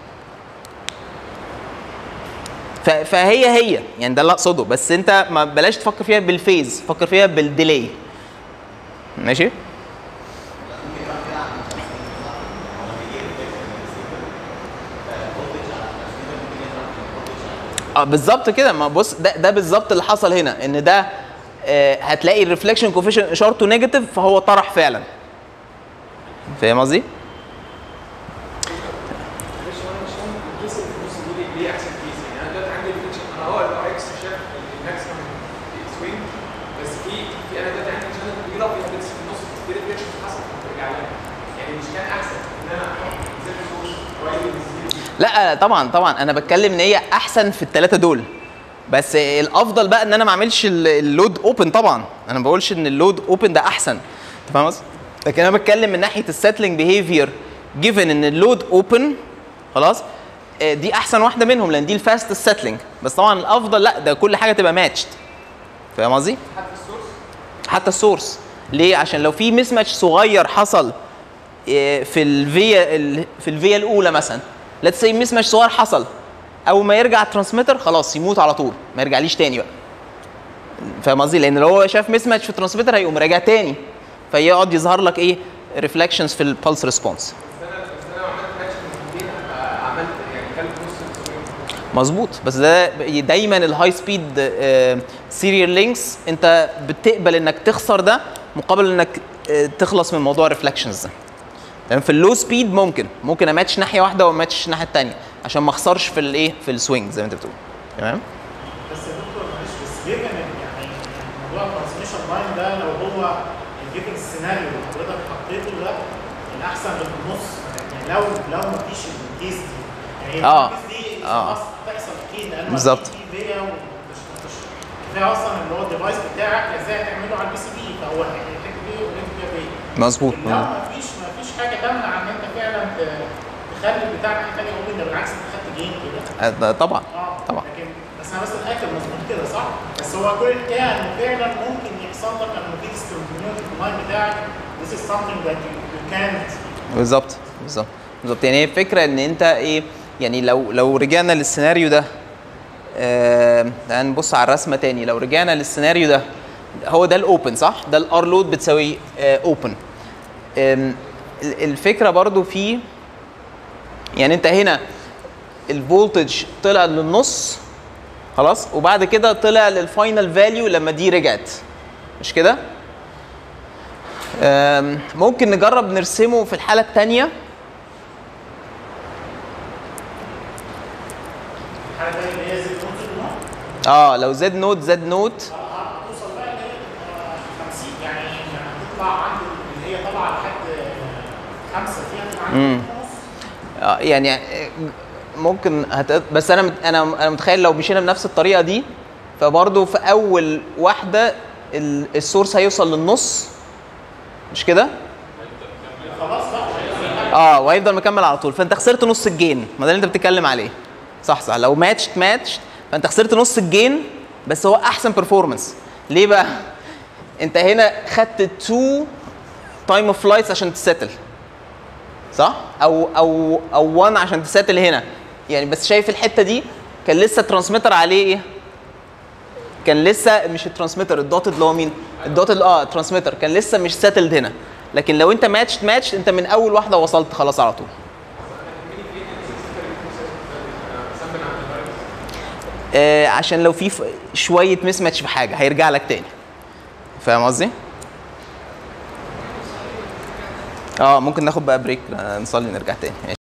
ف- فهي هي يعني ده اللي اقصده بس انت ما بلاش تفكر فيها بالفيز فكر فيها بالديلي ماشي؟ اه بالظبط كده ما بص ده ده بالظبط اللي حصل هنا ان ده آه هتلاقي الريفليكشن كوفيشن اشارته نيجاتيف فهو طرح فعلا فاهم قصدي؟ معلش هو انا مش فاهم الكيس اللي في النص دي ليه- ليه احسن كيس يعني انا دلوقتي عندي الفيكشن انا هو الار اكس شاف الماكسيمم سوينج بس في في انا دلوقتي عندي شانل كبيره وفيها بيتس في النص في ريفليكشن حصل بترجع لها يعني مش كان احسن ان انا احط زي فوق قريب من الزيرو لا طبعا طبعا انا بتكلم ان هي احسن في الثلاثه دول بس الافضل بقى ان انا ما اعملش ال- اللود اوبن طبعا انا ما بقولش ان اللود اوبن ده احسن انت فاهم قصدي لكن انا بتكلم من ناحيه السيتلينج بيهيفير جيفن ان اللود اوبن خلاص آه، دي احسن واحده منهم لان دي الفاست سيتلينج بس طبعا الافضل لا ده كل حاجه تبقى ماتشد فاهم قصدي حتى السورس حتى السورس ليه عشان لو في مس ماتش صغير حصل إيه، في الفيا ال- في الفيا الاولى مثلا ليتس سي مس ماتش صغير حصل اول ما يرجع الترانسميتر خلاص يموت على طول ما يرجعليش تاني بقى فاهم قصدي لان لو هو شاف مس ماتش في الترانسميتر هيقوم راجع تاني فيقعد يظهر لك ايه ريفلكشنز في البلس ريسبونس بس انا بس انا لو عملت ماتش من الاثنين عملت يعني كلت نص السوينج مظبوط بس ده دايما الهاي سبيد سيريال لينكس انت بتقبل انك تخسر ده مقابل انك آه، تخلص من موضوع الريفلكشنز ده تمام في اللو سبيد ممكن ممكن اماتش ناحيه واحده واماتش الناحيه الثانيه عشان ما اخسرش في الايه في السوينج زي ما انت بتقول تمام بس يا دكتور معلش بس جيفن يعني موضوع الترانسميشن لاين ده لو هو الجيفن السيناريو اللي حضرتك حطيته ده الاحسن اللي في النص يعني لو لو مفيش الكيس دي يعني هي آه. الكيس دي آه. خلاص هتحصل اكيد لان بالظبط. في فيا ومش مش كفايه اصلا اللي هو الديفايس بتاعك ازاي تعمله على البي سي بي فهو هيحتاج بيه ولازم فيها فيا مظبوط لو مفيش مفيش حاجه تمنع ان انت فعلا ت- تخلي البتاع ده تاني اوبن ده بالعكس انت خدت جيم كده آه، ده طبعا اه طبعا. لكن بس انا بس اتاكد مظبوط كده صح؟ بس هو كل الحكايه انه فعلا ممكن يحصل لك انه في ديسكونتينيوتي في المايند بتاعك this is something that you, you can't بالظبط بالظبط بالظبط يعني هي الفكره ان انت ايه يعني لو لو رجعنا للسيناريو ده آه تعال نبص على الرسمه تاني لو رجعنا للسيناريو ده هو ده الاوبن صح ده الار لود بتساوي اوبن الفكره برضو في يعني انت هنا الفولتج طلع للنص خلاص وبعد كده طلع للفاينل فاليو لما دي رجعت مش كده آم، ممكن نجرب نرسمه في الحالة التانية الحاجه دي اللي هي زي نوت النوت اه لو زد نوت زد نوت هتوصل بقى اللي هي آه، 50 يعني يعني هتطلع عند اللي هي طالعه لحد آه، خمسه فيها تبقى عند مم. ونص آه يعني آه، ممكن هت... بس انا مت- انا انا متخيل لو مشينا بنفس الطريقة دي فبرضه في اول واحدة ال- السورس هيوصل للنص مش كده؟ خلاص بقى اه وهيفضل مكمل على طول فانت خسرت نص الجين ما ده اللي انت بتتكلم عليه صح صح لو ماتشت ماتشت فانت خسرت نص الجين بس هو احسن بيرفورمانس ليه بقى انت هنا خدت 2 تايم اوف فلايتس عشان تسيتل صح او او او 1 عشان تسيتل هنا يعني بس شايف الحته دي كان لسه الترانسميتر عليه ايه كان لسه مش الترانسميتر الدوتد اللي هو مين الدوتد اه الترانسميتر كان لسه مش سيتلد هنا لكن لو انت ماتشت ماتشت انت من اول واحده وصلت خلاص على طول آه عشان لو في ف- شويه مس ماتش في حاجه هيرجع لك تاني فاهم قصدي؟ اه ممكن ناخد بقى بريك آه، نصلي نرجع تاني